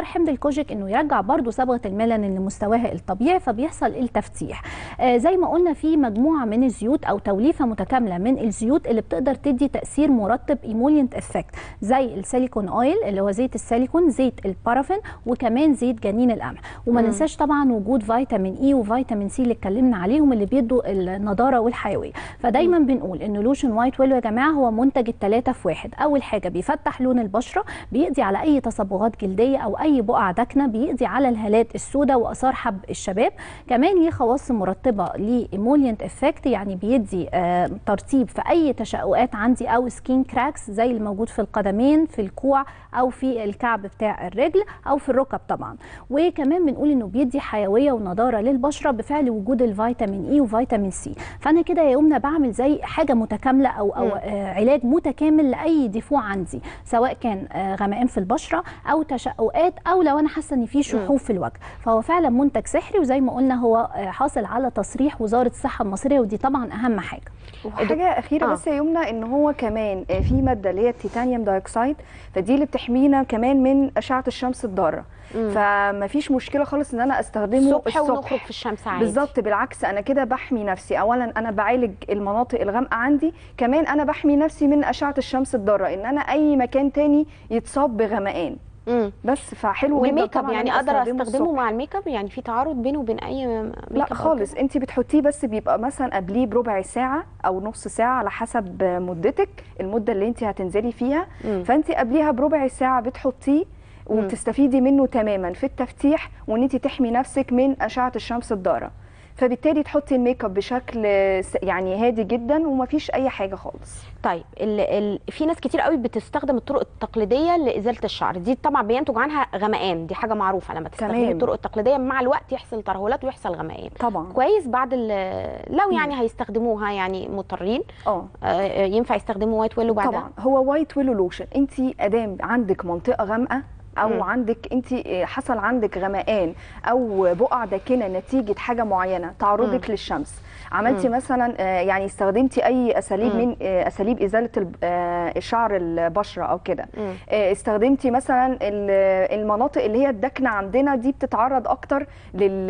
[SPEAKER 6] بيقدر حمض الكوجيك انه يرجع برضو صبغه الميلانين لمستواها الطبيعي فبيحصل التفتيح آه زي ما قلنا في مجموعه من الزيوت او توليفه متكامله من الزيوت اللي بتقدر تدي تاثير مرطب ايمولينت افكت زي السيليكون اويل اللي هو زيت السيليكون زيت البارافين وكمان زيت جنين القمح وما
[SPEAKER 5] مم.
[SPEAKER 6] ننساش طبعا وجود فيتامين اي وفيتامين سي اللي اتكلمنا عليهم اللي بيدوا النضاره والحيويه فدايما بنقول ان لوشن وايت ويلو يا جماعه هو منتج الثلاثه في واحد اول حاجه بيفتح لون البشره بيقضي على اي تصبغات جلديه او اي بقع داكنه بيقضي على الهالات السوداء واثار حب الشباب كمان ليه خواص مرطبه ليه ايمولينت افكت يعني بيدي آه ترطيب في اي تشققات عندي او سكين كراكس زي اللي موجود في القدمين في الكوع او في الكعب بتاع الرجل او في الركب طبعا وكمان بنقول انه بيدي حيويه ونضاره للبشره بفعل وجود الفيتامين اي وفيتامين سي فانا كده يا يمنى بعمل زي حاجه متكامله او او
[SPEAKER 5] مم.
[SPEAKER 6] آه علاج متكامل لاي ديفو عندي سواء كان آه غمقان في البشره او تشققات او لو انا حاسه ان في شحوب في الوجه فهو فعلا منتج سحري وزي ما قلنا هو آه حاصل على تصريح وزاره الصحه المصريه ودي طبعا اهم حاجه
[SPEAKER 7] وحاجه اخيره
[SPEAKER 5] آه.
[SPEAKER 7] بس يا يمنى ان هو كمان آه، في ماده اللي هي التيتانيوم دايوكسيد فدي اللي بتحمينا كمان من اشعه الشمس الضاره فما فيش مشكله خالص ان انا استخدمه
[SPEAKER 5] الصبح ونخرج في الشمس عادي
[SPEAKER 7] بالظبط بالعكس انا كده بحمي نفسي اولا انا بعالج المناطق الغامقه عندي كمان انا بحمي نفسي من اشعه الشمس الضاره ان انا اي مكان تاني يتصاب بغمقان
[SPEAKER 5] مم.
[SPEAKER 7] بس فحلو جدا
[SPEAKER 5] والميك اب
[SPEAKER 7] طبعا
[SPEAKER 5] يعني
[SPEAKER 7] أنا
[SPEAKER 5] اقدر استخدمه
[SPEAKER 7] الصبح.
[SPEAKER 5] مع الميك اب يعني في تعارض بينه وبين اي ميك
[SPEAKER 7] لا
[SPEAKER 5] اب أو
[SPEAKER 7] خالص
[SPEAKER 5] كده؟
[SPEAKER 7] انت بتحطيه بس بيبقى مثلا قبليه بربع ساعه او نص ساعه على حسب مدتك المده اللي انت هتنزلي فيها
[SPEAKER 5] مم.
[SPEAKER 7] فانت قبليها بربع ساعه بتحطيه وبتستفيدي منه تماما في التفتيح وان انت تحمي نفسك من اشعه الشمس الضاره فبالتالي تحطي الميك اب بشكل س- يعني هادي جدا ومفيش اي حاجه خالص
[SPEAKER 5] طيب ال ال في ناس كتير قوي بتستخدم الطرق التقليديه لازاله الشعر دي طبعا بينتج عنها غمقان دي حاجه معروفه لما تستخدمي
[SPEAKER 7] تمام.
[SPEAKER 5] الطرق التقليديه مع الوقت يحصل ترهلات ويحصل غمقان
[SPEAKER 7] طبعا
[SPEAKER 5] كويس بعد ال- لو يعني هيستخدموها يعني مضطرين
[SPEAKER 7] اه
[SPEAKER 5] آه، ينفع يستخدموا وايت ويلو بعدها
[SPEAKER 7] طبعا هو وايت ويلو لوشن انت ادام عندك منطقه غامقه او
[SPEAKER 5] مم.
[SPEAKER 7] م. عندك انت حصل عندك غمقان او بقع داكنه نتيجه حاجه معينه تعرضك للشمس عملتي مثلا آه، يعني استخدمتي اي اساليب
[SPEAKER 5] مم.
[SPEAKER 7] من آه، اساليب ازاله الب- آه، شعر البشره او كده
[SPEAKER 5] مم.
[SPEAKER 7] آه، استخدمتي مثلا ال- المناطق اللي هي الداكنه عندنا دي بتتعرض اكتر لل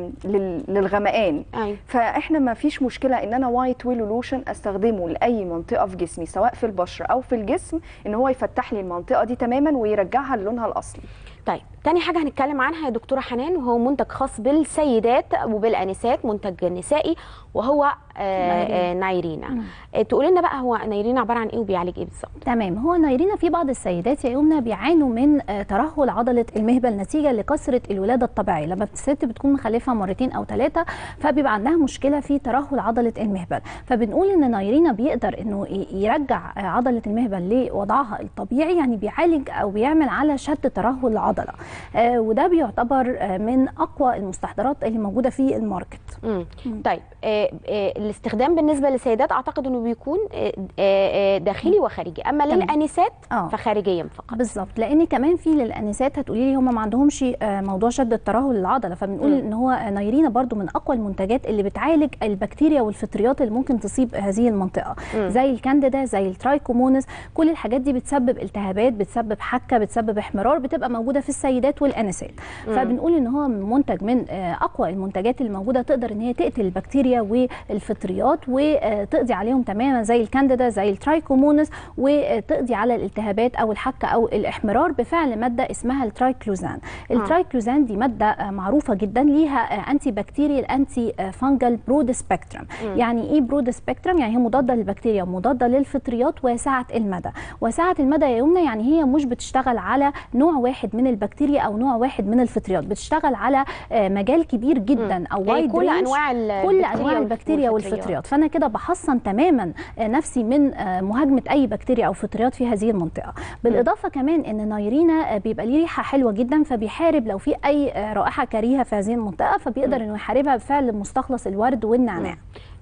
[SPEAKER 7] لل- للغمقان
[SPEAKER 5] ايوه
[SPEAKER 7] فاحنا ما فيش مشكله ان انا وايت ويلو لوشن استخدمه لاي منطقه في جسمي سواء في البشره او في الجسم ان هو يفتح لي المنطقه دي تماما ويرجعها للونها الاصلي
[SPEAKER 5] طيب تاني حاجة هنتكلم عنها يا دكتورة حنان وهو منتج خاص بالسيدات وبالأنسات منتج نسائي وهو آه آه نايرينا آه تقول لنا بقى هو نايرينا عبارة عن ايه وبيعالج ايه بالظبط
[SPEAKER 6] تمام هو نايرينا في بعض السيدات يا يمنى بيعانوا من آه، ترهل عضله المهبل نتيجه لكثره الولاده الطبيعيه لما الست بتكون مخلفه مرتين او ثلاثه فبيبقى عندها مشكله في ترهل عضله المهبل فبنقول ان نايرينا بيقدر انه ي- يرجع آه، عضله المهبل لوضعها الطبيعي يعني بيعالج او بيعمل على شد ترهل العضله آه، وده بيعتبر آه، من اقوى المستحضرات اللي موجوده في الماركت
[SPEAKER 5] مم. طيب آه آه الاستخدام بالنسبة للسيدات أعتقد أنه بيكون آه آه آه، داخلي وخارجي أما
[SPEAKER 6] تمام.
[SPEAKER 5] للأنسات
[SPEAKER 6] آه.
[SPEAKER 5] فخارجيا فقط
[SPEAKER 6] بالظبط لان كمان في للانسات هتقولي لي هم ما عندهمش آه، موضوع شد الترهل العضله فبنقول
[SPEAKER 5] مم.
[SPEAKER 6] ان هو آه، نايرينا برضو من اقوى المنتجات اللي بتعالج البكتيريا والفطريات اللي ممكن تصيب هذه المنطقه
[SPEAKER 5] مم.
[SPEAKER 6] زي الكانديدا زي الترايكومونس كل الحاجات دي بتسبب التهابات بتسبب حكه بتسبب احمرار بتبقى موجوده في السيدات والانسات فبنقول ان هو منتج من آه، اقوى المنتجات اللي موجوده تقدر ان هي تقتل البكتيريا والفطريات وتقضي عليهم تماما زي الكانديدا زي الترايكومونس وتقضي على الالتهابات او الحكه او الاحمرار بفعل ماده اسمها الترايكلوزان الترايكلوزان دي ماده آه، معروفه جدا ليها آه، انتي بكتيريال انتي آه، فانجل برود سبيكترم يعني ايه برود سبيكترم يعني هي مضاده للبكتيريا ومضاده للفطريات واسعه المدى واسعه المدى يا يمنى يعني هي مش بتشتغل على نوع واحد من البكتيريا او نوع واحد من الفطريات بتشتغل على آه، مجال كبير جدا او
[SPEAKER 5] يعني
[SPEAKER 6] وايد
[SPEAKER 5] كل
[SPEAKER 6] range
[SPEAKER 5] أنواع
[SPEAKER 6] كل
[SPEAKER 5] البكتيريا
[SPEAKER 6] انواع البكتيريا
[SPEAKER 5] والفطريات.
[SPEAKER 6] والفطريات فانا كده بحصن تماما آه، نفسي من آه، مهاجمه اي بكتيريا او فطريات في هذه المنطقه بالاضافه كمان ان نايرينا آه، بيبقى ليه ريحه حلوه جدا فبيحارب لو في اي آه، رائحه كريهه في هذه المنطقه فبيقدر انه يحاربها بفعل مستخلص الورد والنعناع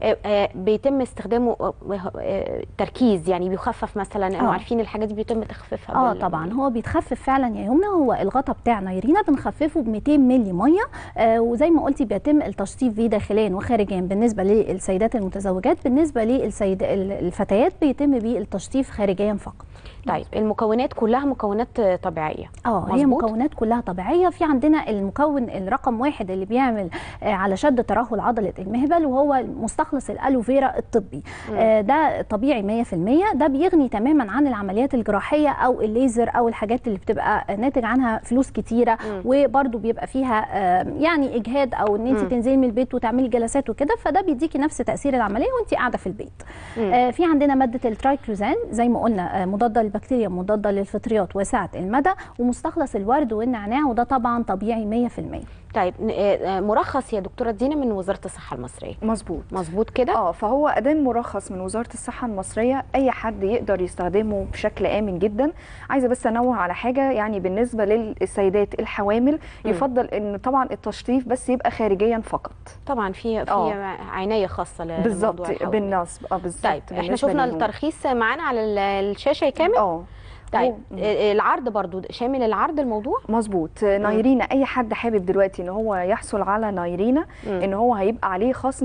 [SPEAKER 5] آه، آه، بيتم استخدامه آه، آه، تركيز يعني بيخفف مثلا انه
[SPEAKER 6] آه.
[SPEAKER 5] عارفين الحاجات دي بيتم تخفيفها
[SPEAKER 6] اه
[SPEAKER 5] بال-
[SPEAKER 6] طبعا هو بيتخفف فعلا يا يمنى هو الغطا بتاع نايرينا بنخففه ب 200 مللي ميه آه وزي ما قلتي بيتم التشطيب فيه داخليا وخارجيا بالنسبه للسيدات المتزوجات بالنسبه للسيد الفتيات بيتم بيه التشطيب خارجيا فقط
[SPEAKER 5] طيب المكونات كلها مكونات آه، طبيعيه
[SPEAKER 6] اه هي
[SPEAKER 5] مظبوط؟
[SPEAKER 6] مكونات كلها طبيعيه في عندنا المكون الرقم واحد اللي بيعمل آه على شد ترهل عضله المهبل وهو مستخلص الالوفيرا الطبي آه ده طبيعي 100% ده بيغني تماما عن العمليات الجراحيه او الليزر او الحاجات اللي بتبقى ناتج عنها فلوس كتيره وبرده بيبقى فيها آه يعني اجهاد او ان انت تنزلي من البيت وتعملي جلسات وكده فده بيديكي نفس تاثير العمليه وانت قاعده في البيت آه في عندنا ماده الترايكلوزان زي ما قلنا آه مضاده للبكتيريا مضاده للفطريات واسعه المدى ومستخلص الورد والنعناع وده طبعا طبيعي 100%
[SPEAKER 5] طيب ن- آه، آه، مرخص يا دكتوره دينا من وزاره الصحه المصريه
[SPEAKER 7] مظبوط
[SPEAKER 5] مظبوط كده
[SPEAKER 7] اه فهو ادام مرخص من وزاره الصحه المصريه اي حد يقدر يستخدمه بشكل امن جدا عايزه بس انوه على حاجه يعني بالنسبه للسيدات الحوامل يفضل ان طبعا التشطيف بس يبقى خارجيا فقط
[SPEAKER 5] طبعا في في
[SPEAKER 7] آه.
[SPEAKER 5] عنايه خاصه لموضوع
[SPEAKER 7] بالظبط
[SPEAKER 5] الحوامل.
[SPEAKER 7] بالنسبه اه بالظبط
[SPEAKER 5] طيب احنا
[SPEAKER 7] بالنسبة
[SPEAKER 5] شفنا
[SPEAKER 7] ليهم.
[SPEAKER 5] الترخيص معانا على ال- الشاشه كامل
[SPEAKER 7] اه
[SPEAKER 5] طيب
[SPEAKER 7] هو-
[SPEAKER 5] آه، العرض برضو شامل العرض الموضوع
[SPEAKER 7] مظبوط نايرينا اي حد حابب دلوقتي ان هو يحصل على نايرينا ان هو هيبقى عليه خصم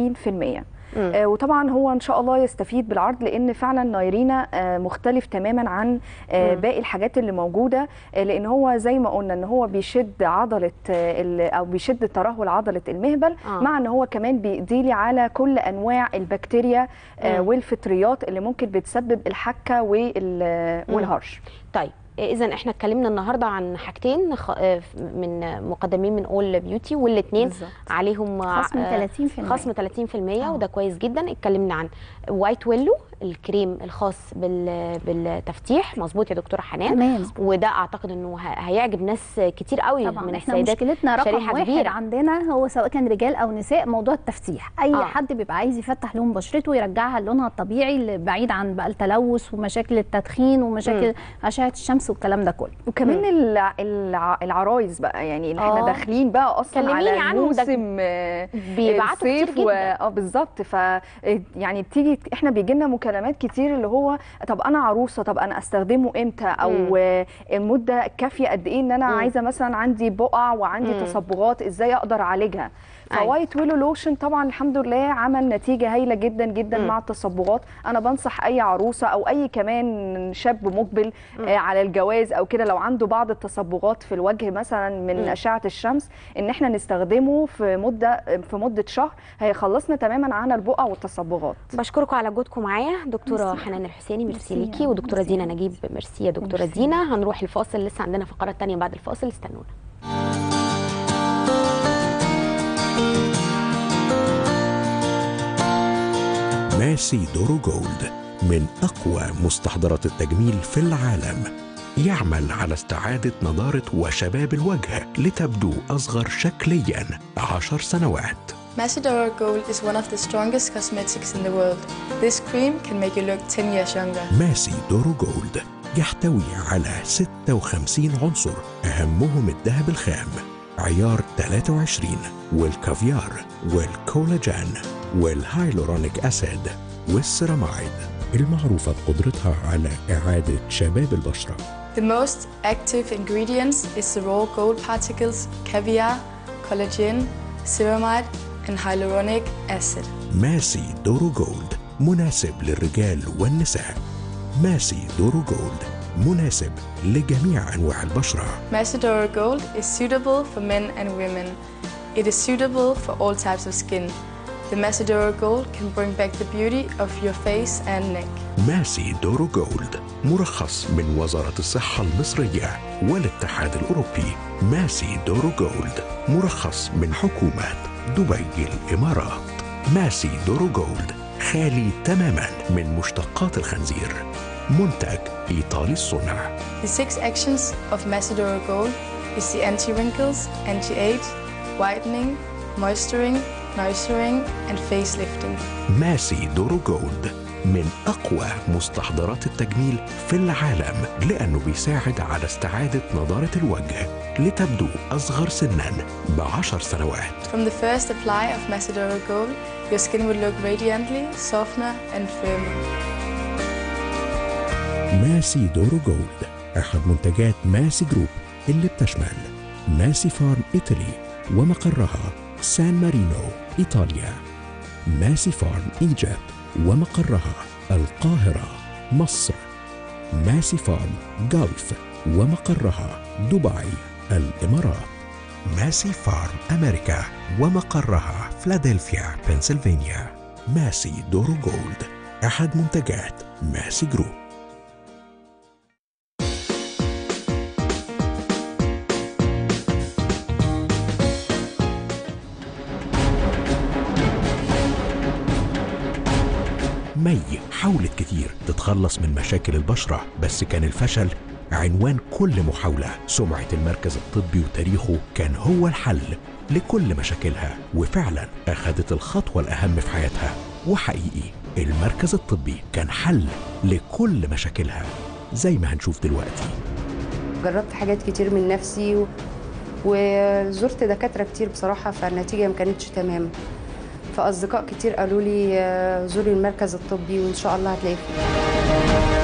[SPEAKER 7] 30% آه وطبعا هو ان شاء الله يستفيد بالعرض لان فعلا نايرينا آه مختلف تماما عن آه باقي الحاجات اللي موجوده آه لان هو زي ما قلنا ان هو بيشد عضله آه ال- او بيشد ترهل عضله المهبل
[SPEAKER 5] آه.
[SPEAKER 7] مع ان هو كمان بيقضي لي على كل انواع البكتيريا آه
[SPEAKER 5] مم.
[SPEAKER 7] والفطريات اللي ممكن بتسبب الحكه وال- والهرش
[SPEAKER 5] طيب اذا احنا اتكلمنا النهارده عن حاجتين خ- آه، من مقدمين من اول بيوتي والاثنين
[SPEAKER 7] بالظبط.
[SPEAKER 5] عليهم
[SPEAKER 6] خصم
[SPEAKER 5] آه،
[SPEAKER 6] 30%
[SPEAKER 5] خصم 30% وده كويس جدا اتكلمنا عن وايت ويلو الكريم الخاص بال بالتفتيح مظبوط يا دكتوره حنان
[SPEAKER 6] تمام
[SPEAKER 5] وده اعتقد انه ه- هيعجب ناس كتير قوي
[SPEAKER 6] طبعا
[SPEAKER 5] من
[SPEAKER 6] احنا
[SPEAKER 5] السيدات
[SPEAKER 6] مشكلتنا رقم
[SPEAKER 5] شريحة
[SPEAKER 6] واحد
[SPEAKER 5] كبيرة.
[SPEAKER 6] عندنا هو سواء كان رجال او نساء موضوع التفتيح اي
[SPEAKER 5] آه.
[SPEAKER 6] آه. حد بيبقى عايز يفتح لون بشرته ويرجعها لونها الطبيعي اللي بعيد عن بقى التلوث ومشاكل التدخين ومشاكل اشعه الشمس والكلام ده كله
[SPEAKER 7] وكمان الع... الع... العرايس بقى يعني اللي احنا
[SPEAKER 6] آه.
[SPEAKER 7] داخلين بقى اصلا
[SPEAKER 5] كلميني
[SPEAKER 7] على
[SPEAKER 5] عنهم ده
[SPEAKER 7] موسم آه،
[SPEAKER 5] بيبعتوا كتير
[SPEAKER 7] الصيف و...
[SPEAKER 5] جدا.
[SPEAKER 7] اه بالظبط ف يعني بتيجي احنا بيجي لنا مكالمات كتير اللي هو طب انا عروسه طب انا استخدمه امتى او
[SPEAKER 5] مم.
[SPEAKER 7] آه، المده كافيه قد ايه ان انا
[SPEAKER 5] مم.
[SPEAKER 7] عايزه مثلا عندي بقع وعندي
[SPEAKER 5] مم.
[SPEAKER 7] تصبغات ازاي اقدر اعالجها
[SPEAKER 5] أيوة.
[SPEAKER 7] فوايت ويلو لوشن طبعا الحمد لله عمل نتيجه هايله جدا جدا
[SPEAKER 5] مم.
[SPEAKER 7] مع التصبغات انا بنصح اي عروسه او اي كمان شاب مقبل آه على الجواز او كده لو عنده بعض التصبغات في الوجه مثلا من
[SPEAKER 5] مم.
[SPEAKER 7] اشعه الشمس ان احنا نستخدمه في مده في مده شهر هيخلصنا تماما عن البقع والتصبغات
[SPEAKER 5] بشكركم على وجودكم معايا دكتوره
[SPEAKER 6] ميرسي.
[SPEAKER 5] حنان الحسيني ميرسي
[SPEAKER 6] ميرسي
[SPEAKER 5] ليكي
[SPEAKER 6] يا-
[SPEAKER 5] ودكتوره
[SPEAKER 6] ميرسي.
[SPEAKER 5] دينا نجيب ميرسي يا دكتوره
[SPEAKER 6] ميرسي.
[SPEAKER 5] دينا هنروح الفاصل لسه عندنا فقرات تانية بعد الفاصل استنونا
[SPEAKER 3] ماسي دورو جولد من أقوى مستحضرات التجميل في العالم يعمل على استعادة نضارة وشباب الوجه لتبدو أصغر شكليا عشر سنوات
[SPEAKER 4] Macedora Gold is one of the strongest cosmetics in the world. This cream can make you look 10 years younger.
[SPEAKER 3] ماسي دورو جولد يحتوي على 56 عنصر أهمهم الذهب الخام عيار 23 والكافيار والكولاجين والهايلورونيك أسيد والسيرامايد المعروفة بقدرتها على إعادة شباب البشرة
[SPEAKER 4] The most active ingredients is the raw gold particles, caviar, collagen, ceramide, and hyaluronic acid.
[SPEAKER 3] ماسي دورو جولد مناسب للرجال والنساء ماسي دورو جولد مناسب لجميع أنواع البشرة
[SPEAKER 4] Macedora Gold is suitable for men and women. It is suitable for all types of skin. The Macedora Gold can bring back the beauty of your face and neck.
[SPEAKER 3] ماسي دورو جولد مرخص من وزارة الصحة المصرية والاتحاد الأوروبي ماسي دورو جولد مرخص من حكومة دبي الإمارات ماسي دورو جولد خالي تماما من مشتقات الخنزير منتج إيطالي الصنع
[SPEAKER 4] The six actions of Macedora Gold is the anti-wrinkles, anti-age, whitening, moisturing, nourishing, and facelifting.
[SPEAKER 3] ماسي دورو جولد من أقوى مستحضرات التجميل في العالم لأنه بيساعد على استعادة نضارة الوجه لتبدو أصغر سنا بعشر سنوات
[SPEAKER 4] From the first apply of Macedora Gold, your skin will look radiantly, softer and firmer.
[SPEAKER 3] ماسي دورو جولد أحد منتجات ماسي جروب اللي بتشمل ماسي فارم إيطالي ومقرها سان مارينو إيطاليا ماسي فارم إيجيبت ومقرها القاهرة مصر ماسي فارم جلف ومقرها دبي الإمارات ماسي فارم أمريكا ومقرها فلادلفيا بنسلفانيا ماسي دورو جولد أحد منتجات ماسي جروب مي حاولت كتير تتخلص من مشاكل البشرة بس كان الفشل عنوان كل محاولة سمعة المركز الطبي وتاريخه كان هو الحل لكل مشاكلها وفعلا أخذت الخطوة الأهم في حياتها وحقيقي المركز الطبي كان حل لكل مشاكلها زي ما هنشوف دلوقتي
[SPEAKER 8] جربت حاجات كتير من نفسي و... وزرت دكاترة كتير بصراحة فالنتيجة ما كانتش تمام فأصدقاء كتير قالوا لي آه، زوري المركز الطبي وإن شاء الله هتلاقي فيه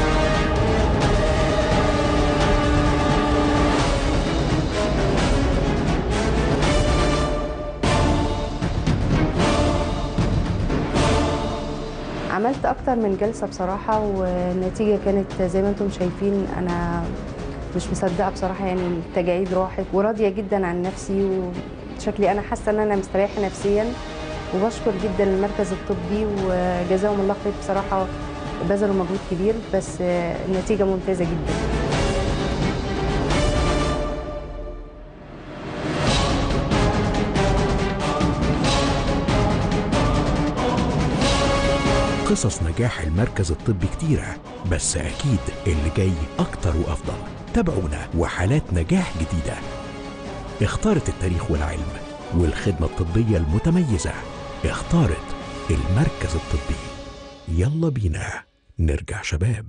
[SPEAKER 8] عملت أكتر من جلسة بصراحة والنتيجة كانت زي ما انتم شايفين أنا مش مصدقة بصراحة يعني التجاعيد راحت وراضية جدا عن نفسي وشكلي أنا حاسة إن أنا مستريحة نفسيا وبشكر جدا المركز الطبي وجزاهم الله خير بصراحة بذلوا مجهود كبير بس النتيجة ممتازة جدا
[SPEAKER 3] قصص نجاح المركز الطبي كتيرة بس أكيد اللي جاي أكتر وأفضل تابعونا وحالات نجاح جديدة اختارت التاريخ والعلم والخدمة الطبية المتميزة اختارت المركز الطبي يلا بينا نرجع شباب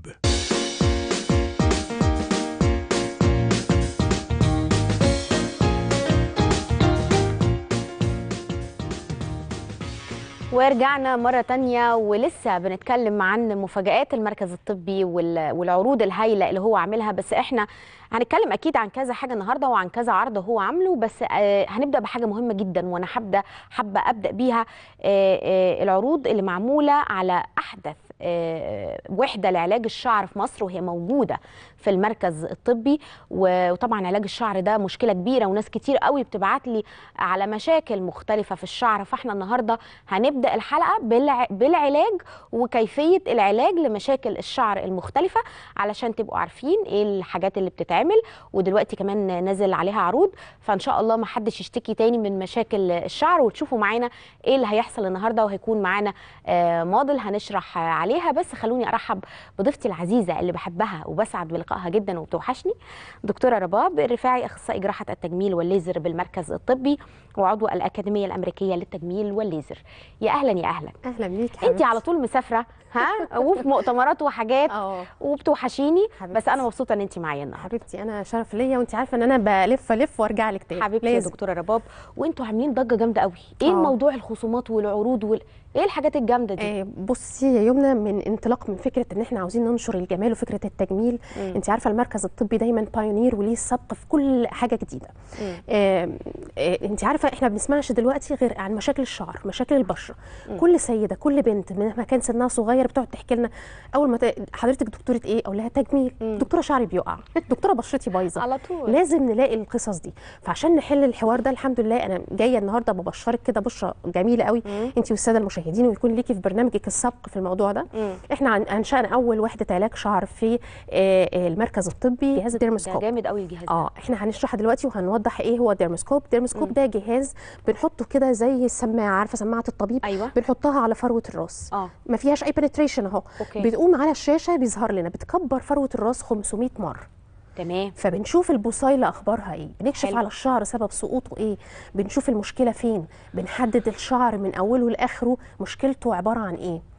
[SPEAKER 5] ورجعنا مرة تانية ولسه بنتكلم عن مفاجآت المركز الطبي وال- والعروض الهايلة اللي هو عاملها بس احنا هنتكلم أكيد عن كذا حاجة النهاردة وعن كذا عرض هو عامله بس آه، هنبدأ بحاجة مهمة جدا وأنا حابة حابة أبدأ بيها آه، آه، العروض اللي معمولة على أحدث آه، وحدة لعلاج الشعر في مصر وهي موجودة في المركز الطبي و- وطبعا علاج الشعر ده مشكلة كبيرة وناس كتير قوي بتبعت لي على مشاكل مختلفة في الشعر فاحنا النهاردة هنبدأ الحلقة بالع... بالعلاج وكيفية العلاج لمشاكل الشعر المختلفة علشان تبقوا عارفين ايه الحاجات اللي بتتعمل ودلوقتي كمان نازل عليها عروض فان شاء الله ما حدش يشتكي تاني من مشاكل الشعر وتشوفوا معانا ايه اللي هيحصل النهارده وهيكون معانا آه، موديل هنشرح آه، عليها بس خلوني ارحب بضيفتي العزيزه اللي بحبها وبسعد بلقائها جدا وبتوحشني دكتوره رباب الرفاعي اخصائي جراحه التجميل والليزر بالمركز الطبي وعضو الاكاديميه الامريكيه للتجميل والليزر يا اهلا يا اهلا
[SPEAKER 9] اهلا بيك
[SPEAKER 5] انت على طول مسافره ها وفي مؤتمرات وحاجات
[SPEAKER 9] اه
[SPEAKER 5] وبتوحشيني
[SPEAKER 9] حبيبتي.
[SPEAKER 5] بس انا مبسوطه ان انت معايا النهارده
[SPEAKER 9] حبيبتي انا شرف ليا وانت عارفه ان انا بلف الف وارجع لك تاني
[SPEAKER 5] حبيبتي يا
[SPEAKER 9] لازم.
[SPEAKER 5] دكتوره رباب وانتوا عاملين ضجه جامده قوي ايه
[SPEAKER 9] آه.
[SPEAKER 5] موضوع الخصومات والعروض وال... ايه الحاجات الجامده دي
[SPEAKER 9] آه، بصي يا يمنى من انطلاق من فكره ان احنا عاوزين ننشر الجمال وفكره التجميل
[SPEAKER 5] مم.
[SPEAKER 9] انت عارفه المركز الطبي دايما بايونير وليه السبق في كل حاجه جديده
[SPEAKER 5] مم.
[SPEAKER 9] آه، آه، انت عارفه احنا ما بنسمعش دلوقتي غير عن مشاكل الشعر مشاكل البشره
[SPEAKER 5] مم.
[SPEAKER 9] كل سيده كل بنت مهما كان سنها صغير بتقعد تحكي لنا اول ما ت- حضرتك دكتوره ايه اقول لها تجميل
[SPEAKER 5] مم.
[SPEAKER 9] دكتوره شعري بيقع دكتوره بشرتي بايظه
[SPEAKER 5] على طول
[SPEAKER 9] لازم نلاقي القصص دي فعشان نحل الحوار ده الحمد لله انا جايه النهارده ببشرك كده بشره جميله قوي
[SPEAKER 5] مم.
[SPEAKER 9] انت والساده المشاهدين ويكون ليكي في برنامجك السبق في الموضوع ده
[SPEAKER 5] مم.
[SPEAKER 9] احنا عن- انشانا اول وحده علاج شعر في آه، آه، المركز الطبي جهاز
[SPEAKER 5] ده
[SPEAKER 9] الديرموسكوب
[SPEAKER 5] جامد قوي الجهاز ده
[SPEAKER 9] اه احنا هنشرحها دلوقتي وهنوضح ايه هو الديرموسكوب الديرموسكوب
[SPEAKER 5] مم.
[SPEAKER 9] ده جهاز بنحطه كده زي السماعه عارفه سماعه الطبيب
[SPEAKER 5] ايوه
[SPEAKER 9] بنحطها على فروه الراس
[SPEAKER 5] اه
[SPEAKER 9] ما فيهاش اي بنتريشن اهو
[SPEAKER 5] اوكي
[SPEAKER 9] بتقوم على الشاشه بيظهر لنا بتكبر فروه الراس 500 مره
[SPEAKER 5] تمام
[SPEAKER 9] فبنشوف البصيلة أخبارها إيه بنكشف
[SPEAKER 5] حلو.
[SPEAKER 9] على الشعر سبب سقوطه إيه بنشوف المشكلة فين بنحدد الشعر من أوله لآخره مشكلته عبارة عن إيه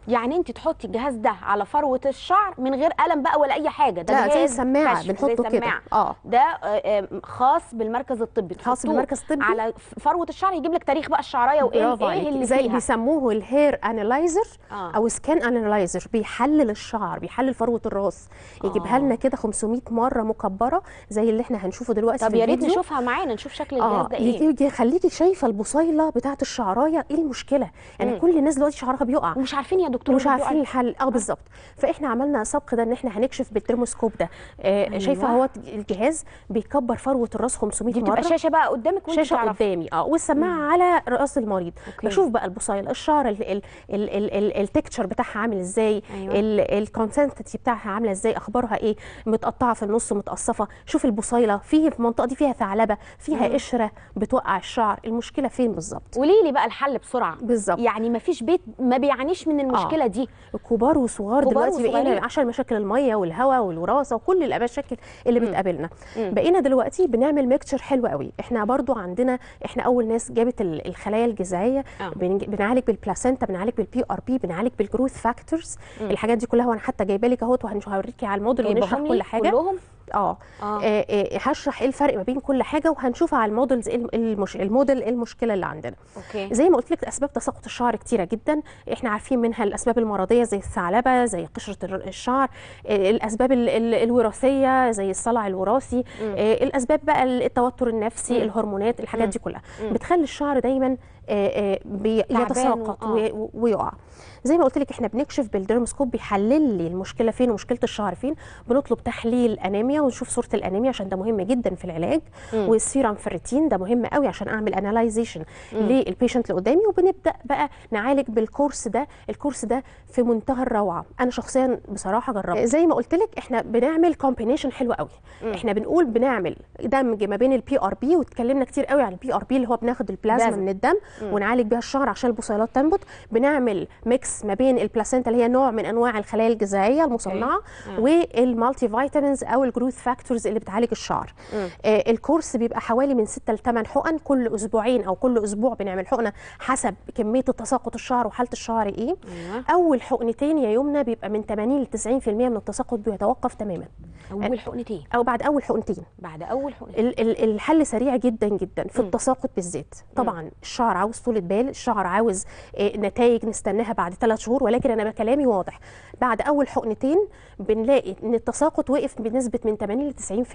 [SPEAKER 5] يعني انت تحطي الجهاز ده على فروه الشعر من غير قلم بقى ولا اي حاجه ده
[SPEAKER 9] لا زي
[SPEAKER 5] جهاز
[SPEAKER 9] السماعه
[SPEAKER 5] كشف،
[SPEAKER 9] بنحطه
[SPEAKER 5] زي
[SPEAKER 9] كده
[SPEAKER 5] سماعة.
[SPEAKER 9] اه
[SPEAKER 5] ده آه، آه، خاص بالمركز الطبي
[SPEAKER 9] خاص
[SPEAKER 5] تحطوه
[SPEAKER 9] بالمركز الطبي.
[SPEAKER 5] على ف- فروه الشعر يجيب لك تاريخ بقى الشعرايه وايه
[SPEAKER 9] برافو
[SPEAKER 5] ايه
[SPEAKER 9] عليكي.
[SPEAKER 5] اللي
[SPEAKER 9] زي
[SPEAKER 5] فيها
[SPEAKER 9] بيسموه الهير انالايزر
[SPEAKER 5] آه.
[SPEAKER 9] او سكان انالايزر بيحلل الشعر بيحلل فروه الراس يجيبها
[SPEAKER 5] آه.
[SPEAKER 9] لنا كده 500 مره مكبره زي اللي احنا هنشوفه دلوقتي
[SPEAKER 5] طب
[SPEAKER 9] في
[SPEAKER 5] يا ريت
[SPEAKER 9] الفيديو.
[SPEAKER 5] نشوفها معانا نشوف شكل الجهاز
[SPEAKER 9] اه
[SPEAKER 5] ده ايه
[SPEAKER 9] يجي يخليكي شايفه البصيله بتاعه الشعرايه ايه المشكله يعني
[SPEAKER 5] مم.
[SPEAKER 9] كل الناس دلوقتي شعرها بيقع
[SPEAKER 5] ومش عارفين يا دكتور
[SPEAKER 9] مش
[SPEAKER 5] اللي بيقع
[SPEAKER 9] عارفين الحل اه بالظبط فاحنا عملنا سبق ده ان احنا هنكشف بالترموسكوب ده آه
[SPEAKER 5] أيوة.
[SPEAKER 9] شايفه هو الجهاز بيكبر فروه الراس 500
[SPEAKER 5] دي
[SPEAKER 9] مره
[SPEAKER 5] بتبقى شاشه بقى قدامك وانت
[SPEAKER 9] شاشه
[SPEAKER 5] تعرفي.
[SPEAKER 9] قدامي اه والسماعه على راس المريض
[SPEAKER 5] أوكي.
[SPEAKER 9] بشوف بقى البصيله الشعر ال- ال- ال- ال- ال- التكتشر بتاعها عامل ازاي
[SPEAKER 5] أيوة.
[SPEAKER 9] الكونسنتي بتاعها عامله ازاي اخبارها ايه متقطعه في النص متقصفه شوف البصيله في في المنطقه دي فيها ثعلبه فيها قشره بتوقع الشعر المشكله فين بالظبط
[SPEAKER 5] قولي لي بقى الحل بسرعه
[SPEAKER 9] بالظبط
[SPEAKER 5] يعني ما فيش بيت ما بيعانيش من المشكله دي
[SPEAKER 9] كبار وصغار
[SPEAKER 5] كبار
[SPEAKER 9] دلوقتي
[SPEAKER 5] وصغيرين.
[SPEAKER 9] بقينا عشان مشاكل الميه والهواء والوراثه وكل المشاكل اللي بتقابلنا
[SPEAKER 5] مم.
[SPEAKER 9] بقينا دلوقتي بنعمل ميكتشر حلو قوي احنا برضو عندنا احنا اول ناس جابت ال- الخلايا الجذعيه
[SPEAKER 5] آه.
[SPEAKER 9] بنج- بنعالج بالبلاسينتا بنعالج بالبي ار بي بنعالج بالجروث فاكتورز الحاجات دي كلها وانا حتى جايبه لك اهوت وهوريكي على الموديل ونشرح
[SPEAKER 5] جايبهم
[SPEAKER 9] كل
[SPEAKER 5] لي
[SPEAKER 9] حاجه
[SPEAKER 5] كلهم
[SPEAKER 9] اه
[SPEAKER 5] آه.
[SPEAKER 9] آه، آه، هشرح ايه الفرق ما بين كل حاجه وهنشوف على المودلز إيه الم- المش... الموديل إيه المشكله اللي عندنا
[SPEAKER 5] اوكي
[SPEAKER 9] زي ما قلت لك اسباب تساقط الشعر كتيره جدا احنا عارفين منها الاسباب المرضيه زي الثعلبه زي قشره الر- الشعر آه، الاسباب ال- ال- الوراثيه زي الصلع الوراثي آه، الاسباب بقى التوتر النفسي الهرمونات الحاجات دي كلها بتخلي الشعر دايما آه، آه، بي-
[SPEAKER 5] تعبان و-
[SPEAKER 9] يتساقط
[SPEAKER 5] آه.
[SPEAKER 9] وي- و- ويقع زي ما قلت لك احنا بنكشف بالديرموسكوب بيحلل لي المشكله فين ومشكله الشعر فين بنطلب تحليل انيميا ونشوف صوره الانيميا عشان ده مهم جدا في العلاج والسيرم فيرتين ده مهم قوي عشان اعمل اناليزيشن للبيشنت اللي قدامي وبنبدا بقى نعالج بالكورس ده الكورس ده في منتهى الروعه انا شخصيا بصراحه جربت زي ما قلت لك احنا بنعمل كومبينيشن حلو قوي احنا بنقول بنعمل دمج ما بين البي ار بي واتكلمنا كتير قوي عن البي ار بي اللي هو بناخد البلازما
[SPEAKER 5] بلازما.
[SPEAKER 9] من الدم ونعالج بيها الشعر عشان البصيلات تنبت بنعمل ميكس ما بين البلاسينتا اللي هي نوع من انواع الخلايا الجذعيه المصنعه والمالتي فيتامينز او الجروث فاكتورز اللي بتعالج الشعر آه الكورس بيبقى حوالي من 6 ل 8 حقن كل اسبوعين او كل اسبوع بنعمل حقنه حسب كميه تساقط الشعر وحاله الشعر ايه
[SPEAKER 5] ايوه
[SPEAKER 9] اول حقنتين يا يمنى بيبقى من 80 ل 90% من التساقط بيتوقف تماما
[SPEAKER 5] اول حقنتين
[SPEAKER 9] او بعد اول حقنتين
[SPEAKER 5] بعد اول حقنتين
[SPEAKER 9] ال- ال- الحل سريع جدا جدا في التساقط بالذات طبعا الشعر عاوز طولة بال الشعر عاوز نتائج نستناها بعد ثلاث شهور ولكن انا كلامي واضح بعد اول حقنتين بنلاقي ان التساقط وقف بنسبه من 80 ل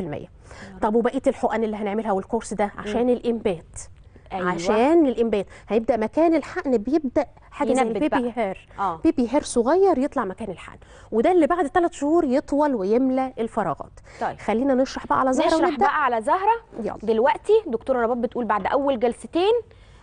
[SPEAKER 9] 90% طب وبقيه الحقن اللي هنعملها والكورس ده عشان الانبات
[SPEAKER 5] أيوة.
[SPEAKER 9] عشان الانبات هيبدا مكان الحقن بيبدا حاجه زي
[SPEAKER 5] ينبت
[SPEAKER 9] البيبي
[SPEAKER 5] بقى.
[SPEAKER 9] هير
[SPEAKER 5] آه.
[SPEAKER 9] بيبي هير صغير يطلع مكان الحقن وده اللي بعد ثلاث شهور يطول ويملى الفراغات
[SPEAKER 5] طيب.
[SPEAKER 9] خلينا نشرح بقى على زهره
[SPEAKER 5] نشرح
[SPEAKER 9] ونبدا
[SPEAKER 5] بقى على زهره
[SPEAKER 9] يلا.
[SPEAKER 5] دلوقتي دكتوره رباب بتقول بعد اول جلستين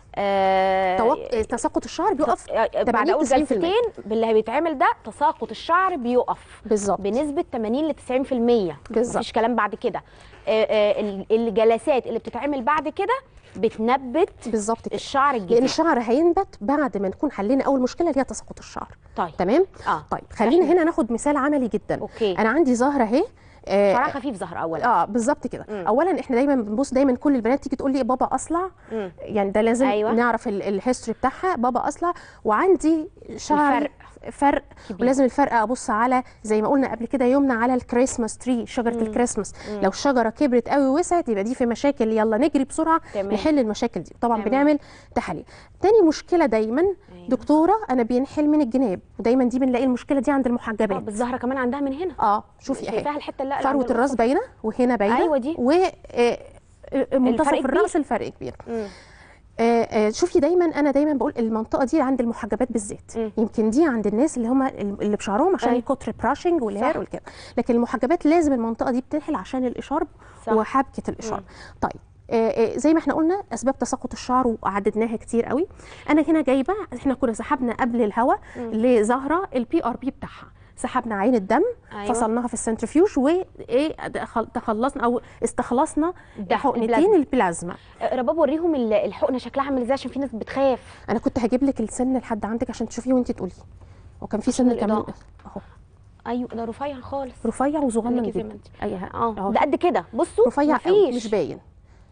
[SPEAKER 5] آه
[SPEAKER 9] توق... تساقط الشعر بيقف
[SPEAKER 5] آه، بعد
[SPEAKER 9] 80
[SPEAKER 5] اول
[SPEAKER 9] 90%.
[SPEAKER 5] جلستين باللي بيتعمل ده تساقط الشعر بيقف
[SPEAKER 9] بالظبط
[SPEAKER 5] بنسبه 80 ل 90%
[SPEAKER 9] بالظبط.
[SPEAKER 5] مفيش كلام بعد كده آه، آه، ال- الجلسات اللي بتتعمل بعد كده بتنبت
[SPEAKER 9] بالظبط كده
[SPEAKER 5] الشعر
[SPEAKER 9] لان
[SPEAKER 5] الجديد
[SPEAKER 9] الشعر هينبت بعد ما نكون حلينا اول مشكله اللي هي تساقط الشعر
[SPEAKER 5] طيب
[SPEAKER 9] تمام
[SPEAKER 5] اه
[SPEAKER 9] طيب خلينا
[SPEAKER 5] إحنا-
[SPEAKER 9] هنا ناخد مثال عملي جدا
[SPEAKER 5] أوكي.
[SPEAKER 9] انا عندي زهره اهي آه،
[SPEAKER 5] شعرها خفيف زهر اولا
[SPEAKER 9] اه بالظبط كده
[SPEAKER 5] مم.
[SPEAKER 9] اولا احنا دايما بنبص دايما كل البنات تيجي تقول لي بابا اصلع
[SPEAKER 5] مم.
[SPEAKER 9] يعني ده لازم
[SPEAKER 5] أيوة.
[SPEAKER 9] أيوة. نعرف الهيستوري بتاعها بابا اصلع وعندي شعر
[SPEAKER 5] الفرق.
[SPEAKER 9] فرق
[SPEAKER 5] كبير.
[SPEAKER 9] ولازم الفرق ابص على زي ما قلنا قبل كده يمنى على الكريسماس تري شجره
[SPEAKER 5] مم.
[SPEAKER 9] الكريسماس لو الشجره كبرت قوي ووسعت يبقى دي في مشاكل يلا نجري بسرعه
[SPEAKER 5] تمام.
[SPEAKER 9] نحل المشاكل دي طبعا
[SPEAKER 5] تمام.
[SPEAKER 9] بنعمل تحاليل تاني مشكله دايما
[SPEAKER 5] أيوة.
[SPEAKER 9] دكتوره انا بينحل من الجناب ودايما دي بنلاقي المشكله دي عند
[SPEAKER 5] اه
[SPEAKER 9] المحجبات
[SPEAKER 5] بالزهره كمان عندها من هنا
[SPEAKER 9] اه شوفي اهي
[SPEAKER 5] شايفاها الحته اللي
[SPEAKER 9] فروه الراس باينه وهنا باينه
[SPEAKER 5] أيوة دي.
[SPEAKER 9] و آه، آه، منتصف
[SPEAKER 5] الفرق
[SPEAKER 9] الراس الفرق كبير
[SPEAKER 5] مم.
[SPEAKER 9] آه، آه، شوفي دايما انا دايما بقول المنطقه دي عند المحجبات بالذات
[SPEAKER 5] مم.
[SPEAKER 9] يمكن دي عند الناس اللي هم اللي بشعرهم عشان
[SPEAKER 5] أيوة.
[SPEAKER 9] الكتر براشنج
[SPEAKER 5] صح.
[SPEAKER 9] والهير والكده لكن المحجبات لازم المنطقه دي بتنحل عشان الاشارب
[SPEAKER 5] صح.
[SPEAKER 9] وحبكه الاشارب طيب آه، آه، زي ما احنا قلنا اسباب تساقط الشعر وعددناها كتير قوي انا هنا جايبه احنا كنا سحبنا قبل الهواء لزهره البي ار بي بتاعها سحبنا عين الدم
[SPEAKER 5] أيوة.
[SPEAKER 9] أيوة. فصلناها في السنترفيوج وايه دخل- تخلصنا او استخلصنا
[SPEAKER 5] ده
[SPEAKER 9] حقنتين
[SPEAKER 5] البلازما.
[SPEAKER 9] البلازما
[SPEAKER 5] آه، رباب وريهم ال- الحقنه شكلها عامل ازاي عشان في ناس بتخاف
[SPEAKER 9] انا كنت هجيب لك السن لحد عندك عشان تشوفيه وانت تقولي وكان في سن كمان
[SPEAKER 5] الإضاءة.
[SPEAKER 9] اهو
[SPEAKER 5] ايوه ده رفيع خالص
[SPEAKER 9] رفيع وصغنن
[SPEAKER 5] خليكي زي ما
[SPEAKER 9] جدا
[SPEAKER 5] انت.
[SPEAKER 9] ايوه
[SPEAKER 5] اه
[SPEAKER 9] أهو.
[SPEAKER 5] ده قد كده بصوا
[SPEAKER 9] رفيع قوي
[SPEAKER 5] مفيش.
[SPEAKER 9] مش باين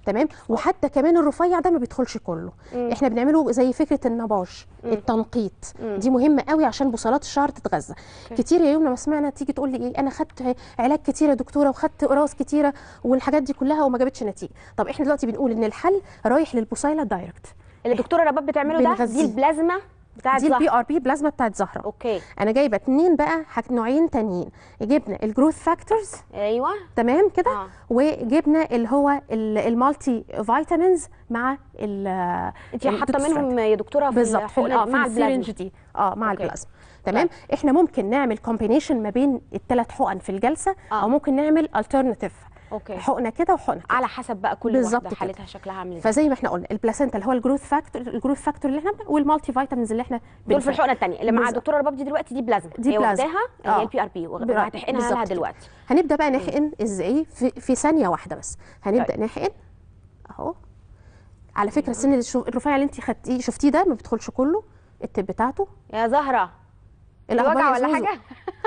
[SPEAKER 9] تمام وحتى كمان الرفيع ده ما بيدخلش كله
[SPEAKER 5] مم.
[SPEAKER 9] احنا بنعمله زي فكره النباج التنقيط
[SPEAKER 5] مم.
[SPEAKER 9] دي مهمه قوي عشان بصيلات الشعر تتغذى كتير يا يوم لما سمعنا تيجي تقول لي ايه انا خدت علاج كتير يا دكتوره وخدت قراص كتيره والحاجات دي كلها وما جابتش نتيجه طب احنا دلوقتي بنقول ان الحل رايح للبصيله دايركت
[SPEAKER 5] اللي الدكتوره رباب بتعمله ده
[SPEAKER 9] بنغذيه.
[SPEAKER 5] دي البلازما بتاعت
[SPEAKER 9] دي البي
[SPEAKER 5] زهرة.
[SPEAKER 9] ار بي بلازما بتاعت زهره
[SPEAKER 5] اوكي
[SPEAKER 9] انا جايبه اتنين بقى حاج نوعين تانيين جبنا الجروث فاكتورز
[SPEAKER 5] ايوه
[SPEAKER 9] تمام كده
[SPEAKER 5] آه.
[SPEAKER 9] وجبنا اللي هو ال- المالتي فيتامينز مع ال
[SPEAKER 5] انت حاطه
[SPEAKER 9] الدوتسترايد.
[SPEAKER 5] منهم يا دكتوره في
[SPEAKER 9] بالظبط في,
[SPEAKER 5] الحقن-
[SPEAKER 9] ال-
[SPEAKER 5] مع
[SPEAKER 9] في السيرنج
[SPEAKER 5] البلازما
[SPEAKER 9] دي اه مع
[SPEAKER 5] أوكي.
[SPEAKER 9] البلازما تمام احنا ممكن نعمل كومبينيشن ما بين الثلاث حقن في الجلسه
[SPEAKER 5] آه.
[SPEAKER 9] او ممكن نعمل الترناتيف
[SPEAKER 5] اوكي
[SPEAKER 9] حقنه كده وحقنه كده.
[SPEAKER 5] على حسب بقى كل
[SPEAKER 9] بالظبط
[SPEAKER 5] واحده
[SPEAKER 9] كده.
[SPEAKER 5] حالتها شكلها عامل ازاي
[SPEAKER 9] فزي ما احنا قلنا البلاسنتا اللي هو الجروث فاكتور الجروث فاكتور اللي احنا والمالتي فيتامينز اللي احنا
[SPEAKER 5] دول في
[SPEAKER 9] بنفهم.
[SPEAKER 5] الحقنه الثانيه اللي مع
[SPEAKER 9] بالظبط.
[SPEAKER 5] الدكتوره رباب دي دلوقتي دي بلازما
[SPEAKER 9] دي
[SPEAKER 5] هي
[SPEAKER 9] بلازما.
[SPEAKER 5] واخداها
[SPEAKER 9] آه.
[SPEAKER 5] هي البي ار بي
[SPEAKER 9] بالظبط
[SPEAKER 5] هتحقنها لها
[SPEAKER 9] بالظبط كده.
[SPEAKER 5] دلوقتي
[SPEAKER 9] هنبدا بقى نحقن ازاي في, في ثانيه واحده بس هنبدا نحقن اهو على فكره السن اللي شو- الرفيع اللي انت خدتيه شفتيه ده ما بيدخلش كله التب بتاعته
[SPEAKER 5] يا زهره
[SPEAKER 9] الأخبار
[SPEAKER 5] الوجع
[SPEAKER 9] يا
[SPEAKER 5] ولا
[SPEAKER 9] زوزو؟
[SPEAKER 5] حاجه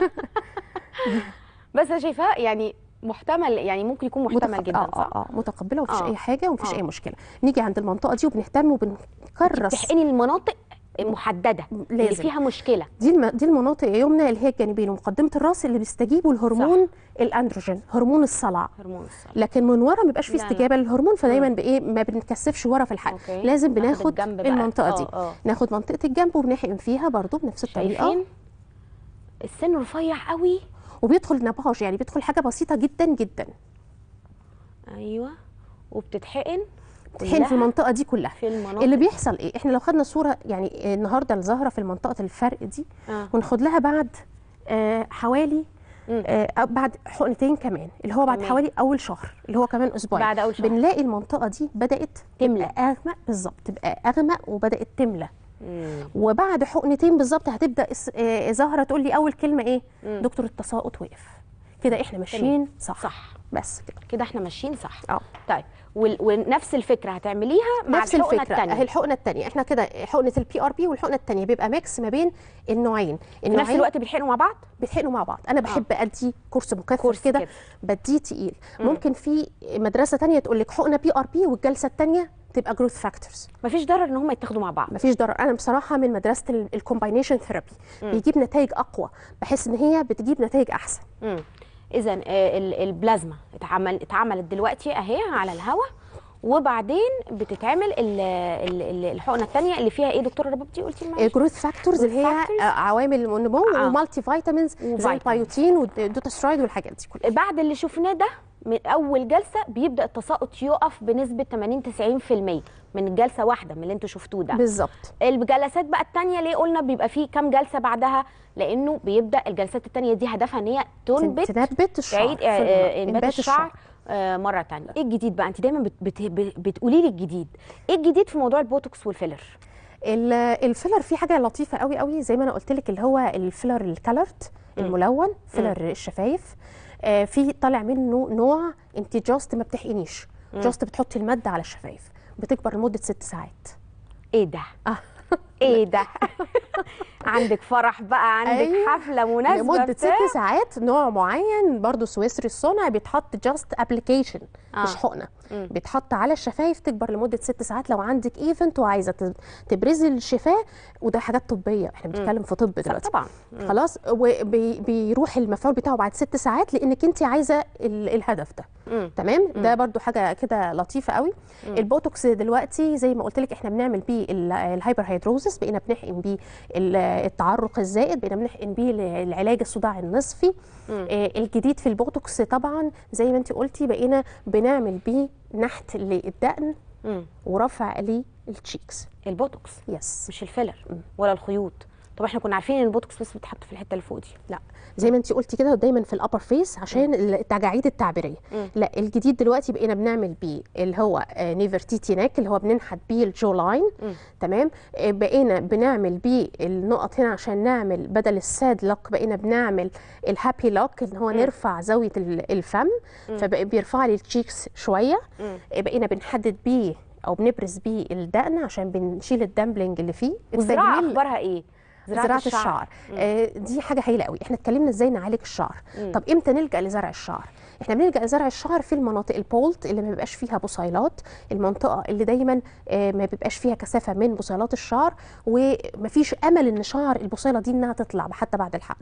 [SPEAKER 5] بس انا شايفاه يعني محتمل يعني ممكن يكون محتمل
[SPEAKER 9] متق-
[SPEAKER 5] جدا
[SPEAKER 9] اه
[SPEAKER 5] صح
[SPEAKER 9] اه اه متقبله ومفيش
[SPEAKER 5] آه.
[SPEAKER 9] اي حاجه ومفيش
[SPEAKER 5] آه.
[SPEAKER 9] اي مشكله نيجي عند المنطقه دي وبنهتم وبنكرس
[SPEAKER 5] تحقني المناطق محدده اللي
[SPEAKER 9] لازم.
[SPEAKER 5] فيها مشكله
[SPEAKER 9] دي الم... دي المناطق يا يمنى اللي هي الجانبين ومقدمه الراس اللي بيستجيبوا الهرمون الاندروجين هرمون الصلع
[SPEAKER 5] هرمون الصلع
[SPEAKER 9] لكن من ورا ما بيبقاش فيه
[SPEAKER 5] لا، لا.
[SPEAKER 9] استجابه للهرمون فدايما بايه ما بنكثفش ورا في الحق
[SPEAKER 5] أوكي.
[SPEAKER 9] لازم
[SPEAKER 5] ناخد
[SPEAKER 9] بناخد
[SPEAKER 5] الجنب بقى.
[SPEAKER 9] المنطقه دي
[SPEAKER 5] آه، آه.
[SPEAKER 9] ناخد منطقه الجنب وبنحقن فيها برضو بنفس الطريقه
[SPEAKER 5] شايفين السن رفيع قوي
[SPEAKER 9] وبيدخل نباش يعني بيدخل حاجه بسيطه جدا جدا
[SPEAKER 5] ايوه وبتتحقن
[SPEAKER 9] تحقن في
[SPEAKER 5] كلها
[SPEAKER 9] المنطقه دي كلها
[SPEAKER 5] في المناطق
[SPEAKER 9] اللي بيحصل ايه احنا لو خدنا صوره يعني النهارده الزهره في منطقه الفرق دي
[SPEAKER 5] آه.
[SPEAKER 9] وناخد لها بعد آه حوالي
[SPEAKER 5] مم.
[SPEAKER 9] آه أو بعد حقنتين كمان اللي هو بعد
[SPEAKER 5] تمام.
[SPEAKER 9] حوالي اول شهر اللي هو كمان اسبوعين
[SPEAKER 5] بعد أول شهر.
[SPEAKER 9] بنلاقي المنطقه دي بدات
[SPEAKER 5] تملى.
[SPEAKER 9] تبقى اغمق بالظبط تبقى اغمق وبدات تملى
[SPEAKER 5] مم.
[SPEAKER 9] وبعد حقنتين بالظبط هتبدا الس- آه، زهره تقول لي اول كلمه ايه
[SPEAKER 5] مم.
[SPEAKER 9] دكتور التساقط وقف كده احنا ماشيين صح
[SPEAKER 5] صح
[SPEAKER 9] بس كده
[SPEAKER 5] كده احنا ماشيين صح
[SPEAKER 9] اه
[SPEAKER 5] طيب وال... ونفس الفكره هتعمليها مع
[SPEAKER 9] نفس
[SPEAKER 5] الحقنه
[SPEAKER 9] الفكره اهي
[SPEAKER 5] الثانيه
[SPEAKER 9] الحقنه الثانيه احنا كده حقنه البي ار بي والحقنه الثانيه بيبقى ميكس ما بين النوعين
[SPEAKER 5] في نفس الوقت بيتحقنوا مع بعض
[SPEAKER 9] بيتحقنوا مع بعض انا بحب ادي كورس مكثف
[SPEAKER 5] كورس
[SPEAKER 9] كده
[SPEAKER 5] كده.
[SPEAKER 9] بديه تقيل ممكن في مدرسه تانية تقول لك حقنه بي ار بي والجلسه الثانيه تبقى جروث فاكتورز
[SPEAKER 5] مفيش ضرر ان هم يتاخدوا مع بعض
[SPEAKER 9] مفيش ضرر انا بصراحه من مدرسه الكومباينيشن ثيرابي بيجيب نتائج اقوى بحس ان هي بتجيب نتائج احسن
[SPEAKER 5] اذا البلازما اتعمل اتعملت دلوقتي اهي على الهواء وبعدين بتتعمل ال- ال- ال- الحقنه الثانيه اللي فيها ايه دكتوره رباب دي قلتي معايا
[SPEAKER 9] الجروث فاكتورز اللي هي
[SPEAKER 5] factors.
[SPEAKER 9] آه، عوامل النمو
[SPEAKER 5] آه.
[SPEAKER 9] ومالتي فيتامينز زي
[SPEAKER 5] وفيتامينز.
[SPEAKER 9] البيوتين والدوتاسترويد والحاجات دي كلها
[SPEAKER 5] بعد اللي شفناه ده من اول جلسه بيبدا التساقط يقف بنسبه 80 90% من جلسه واحده من اللي انتوا شفتوه ده
[SPEAKER 9] بالظبط
[SPEAKER 5] الجلسات بقى التانية ليه قلنا بيبقى فيه كام جلسة بعدها لأنه بيبدأ الجلسات التانية دي هدفها إن هي تنبت
[SPEAKER 9] تنبت الشعر
[SPEAKER 5] تعيد
[SPEAKER 9] في
[SPEAKER 5] آه،
[SPEAKER 9] المرة.
[SPEAKER 5] آه، انبات الشعر آه، مرة تانية ايه الجديد بقى انت دايما بت بت بتقولي لي الجديد ايه الجديد في موضوع البوتوكس والفيلر
[SPEAKER 9] ال- الفيلر فيه حاجه لطيفه قوي قوي زي ما انا قلت لك اللي هو الفيلر الكالرد الملون فيلر الشفايف آه في طالع منه نوع انت جاست ما بتحقنيش جاست بتحطي الماده على الشفايف بتكبر لمده ست ساعات
[SPEAKER 5] ايه ده
[SPEAKER 9] آه.
[SPEAKER 5] ايه ده عندك فرح بقى عندك
[SPEAKER 9] أيوة.
[SPEAKER 5] حفلة مناسبة
[SPEAKER 9] لمده
[SPEAKER 5] بتاع.
[SPEAKER 9] ست ساعات نوع معين برضو سويسري الصنع بيتحط جاست ابلكيشن
[SPEAKER 5] آه.
[SPEAKER 9] مش حقنه بيتحط على الشفايف تكبر لمده ست ساعات لو عندك ايفنت وعايزه ت- تبرزي الشفاه وده حاجات طبيه احنا بنتكلم في طب
[SPEAKER 5] صح
[SPEAKER 9] دلوقتي
[SPEAKER 5] طبعا
[SPEAKER 9] خلاص وبيروح المفعول بتاعه بعد ست ساعات لانك انت عايزه ال- الهدف ده
[SPEAKER 5] مم.
[SPEAKER 9] تمام ده برضو حاجه كده لطيفه قوي البوتوكس دلوقتي زي ما قلت لك احنا بنعمل بيه ال- الهايبر هيدروزس بقينا بنحقن بيه ال- التعرق الزائد بقينا بنحقن بيه ل- العلاج الصداع النصفي آه الجديد في البوتوكس طبعا زي ما انت قلتي بقينا بنعمل بيه نحت للدقن
[SPEAKER 5] مم.
[SPEAKER 9] ورفع للتشيكس
[SPEAKER 5] البوتوكس
[SPEAKER 9] يس
[SPEAKER 5] مش الفيلر ولا الخيوط طب احنا كنا عارفين ان البوتوكس بس بيتحط في الحته اللي فوق دي
[SPEAKER 9] لا زي ما انت قلتي كده دايما في الابر فيس عشان التجاعيد التعبيريه لا الجديد دلوقتي بقينا بنعمل بيه اللي هو آه، نيفرتيتي ناك اللي هو بننحت بيه الجو لاين تمام آه، بقينا بنعمل بيه النقط هنا عشان نعمل بدل الساد لوك بقينا بنعمل الهابي لوك اللي هو نرفع زاويه ال- الفم فبقى بيرفع لي التشيكس شويه آه، بقينا بنحدد بيه او بنبرز بيه الدقن عشان بنشيل الدمبلنج اللي فيه
[SPEAKER 5] والزراعه
[SPEAKER 9] التجميل-
[SPEAKER 5] اخبارها ايه زراعة
[SPEAKER 9] زراعه
[SPEAKER 5] الشعر.
[SPEAKER 9] الشعر آه دي حاجه هايله قوي احنا اتكلمنا ازاي نعالج الشعر طب امتى نلجا لزرع الشعر احنا بنلجا لزرع الشعر في المناطق البولت اللي ما بيبقاش فيها بصيلات المنطقه اللي دايما آه ما بيبقاش فيها كثافه من بصيلات الشعر ومفيش امل ان شعر البصيله دي انها تطلع حتى بعد الحقن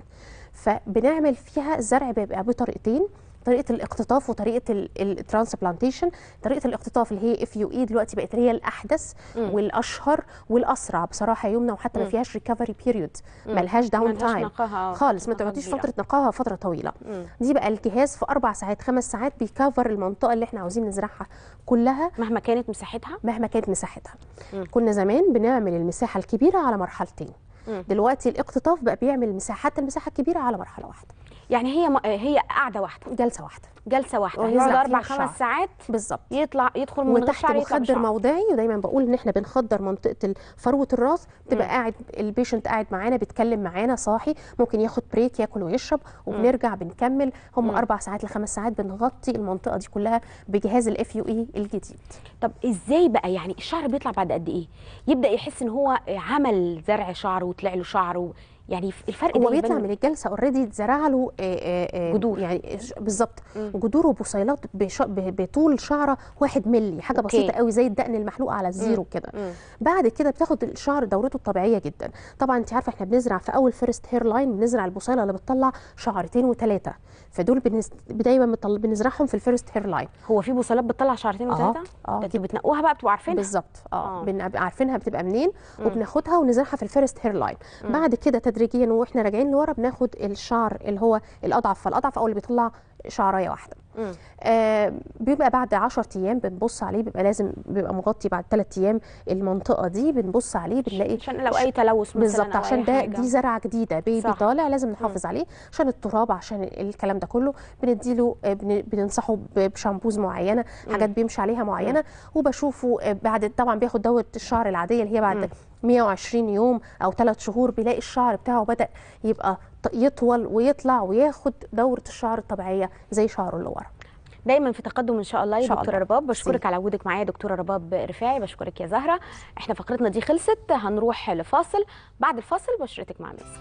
[SPEAKER 9] فبنعمل فيها الزرع بيبقى بطريقتين طريقه الاقتطاف وطريقه الترانسبلانتيشن طريقه الاقتطاف اللي هي اف يو اي دلوقتي بقت هي الاحدث والاشهر والاسرع بصراحه يومنا وحتى ما فيهاش ريكفري بيريود ملهاش داون
[SPEAKER 5] ملهاش
[SPEAKER 9] تايم
[SPEAKER 5] نقاهة-
[SPEAKER 9] خالص ما
[SPEAKER 5] نقاهة
[SPEAKER 9] تقعديش
[SPEAKER 5] كبيرة.
[SPEAKER 9] فتره نقاهه فتره طويله دي بقى الجهاز في اربع ساعات خمس ساعات بيكفر المنطقه اللي احنا عاوزين نزرعها كلها
[SPEAKER 5] مهما كانت مساحتها
[SPEAKER 9] مهما كانت مساحتها كنا زمان بنعمل المساحه الكبيره على مرحلتين دلوقتي الاقتطاف بقى بيعمل مساحه حتى المساحه الكبيره على مرحله واحده
[SPEAKER 5] يعني هي م... هي قاعده واحده
[SPEAKER 9] جلسه واحده
[SPEAKER 5] جلسه واحده
[SPEAKER 9] ونزرع
[SPEAKER 5] يقعد
[SPEAKER 9] فيها
[SPEAKER 5] اربع
[SPEAKER 9] الشعر.
[SPEAKER 5] خمس ساعات
[SPEAKER 9] بالظبط
[SPEAKER 5] يطلع يدخل من غير
[SPEAKER 9] وتحت
[SPEAKER 5] شعر يطلع
[SPEAKER 9] مخدر
[SPEAKER 5] بشعر.
[SPEAKER 9] موضعي ودايما بقول ان احنا بنخدر منطقه ال- فروه الراس تبقى قاعد البيشنت قاعد معانا بيتكلم معانا صاحي ممكن ياخد بريك ياكل ويشرب وبنرجع بنكمل هم اربع ساعات لخمس ساعات بنغطي المنطقه دي كلها بجهاز الاف يو اي الجديد
[SPEAKER 5] طب ازاي بقى يعني الشعر بيطلع بعد قد ايه يبدا يحس ان هو عمل زرع شعر وطلع له شعر و... يعني الفرق
[SPEAKER 9] هو
[SPEAKER 5] ده
[SPEAKER 9] بيطلع
[SPEAKER 5] يبان
[SPEAKER 9] من الجلسه اوريدي اتزرع له آه، آه، آه،
[SPEAKER 5] جذور.
[SPEAKER 9] يعني ش- بالظبط جذور وبصيلات بش- ب- بطول شعره واحد ملي حاجه
[SPEAKER 5] أوكي.
[SPEAKER 9] بسيطه قوي زي الدقن المحلوق على الزيرو كده بعد كده بتاخد الشعر دورته الطبيعيه جدا طبعا انت عارفه احنا بنزرع في اول فيرست هير لاين بنزرع البصيله اللي بتطلع شعرتين وثلاثه فدول بنز... دايما بنطل... بنزرعهم في الفيرست هير لاين
[SPEAKER 5] هو في بصيلات بتطلع شعرتين
[SPEAKER 9] آه،
[SPEAKER 5] وثلاثه
[SPEAKER 9] آه.
[SPEAKER 5] ده انتوا بتنقوها بقى بتبقوا عارفينها
[SPEAKER 9] بالظبط اه
[SPEAKER 5] آه.
[SPEAKER 9] بنبقى عارفينها بتبقى منين وبناخدها ونزرعها في الفيرست هير لاين بعد كده تدريجيا واحنا راجعين لورا بناخد الشعر اللي هو الاضعف فالاضعف او اللي بيطلع شعرايه واحده
[SPEAKER 5] مم.
[SPEAKER 9] آه بيبقى بعد 10 ايام بنبص عليه بيبقى لازم بيبقى مغطي بعد 3 ايام المنطقه دي بنبص عليه بنلاقي
[SPEAKER 5] عشان لو اي تلوث مثلا
[SPEAKER 9] بالظبط
[SPEAKER 5] أو
[SPEAKER 9] عشان
[SPEAKER 5] أي
[SPEAKER 9] ده
[SPEAKER 5] حاجة.
[SPEAKER 9] دي زرعه جديده بيبي
[SPEAKER 5] صح.
[SPEAKER 9] طالع لازم نحافظ عليه عشان التراب عشان الكلام ده كله بنديله آه، بن- بننصحه ب- بشامبوز معينه حاجات بيمشي عليها معينه وبشوفه آه، بعد طبعا بياخد دوره الشعر العاديه اللي هي بعد 120 يوم او 3 شهور بيلاقي الشعر بتاعه بدا يبقى ط- يطول ويطلع وياخد دوره الشعر الطبيعيه زي شعره اللي ورا
[SPEAKER 5] دايما في تقدم ان شاء الله يا
[SPEAKER 9] إن شاء
[SPEAKER 5] دكتوره
[SPEAKER 9] الله.
[SPEAKER 5] رباب بشكرك
[SPEAKER 9] ميرسي.
[SPEAKER 5] على وجودك معايا يا دكتوره رباب رفاعي بشكرك يا زهره احنا فقرتنا دي خلصت هنروح لفاصل بعد الفاصل بشرتك مع ميسي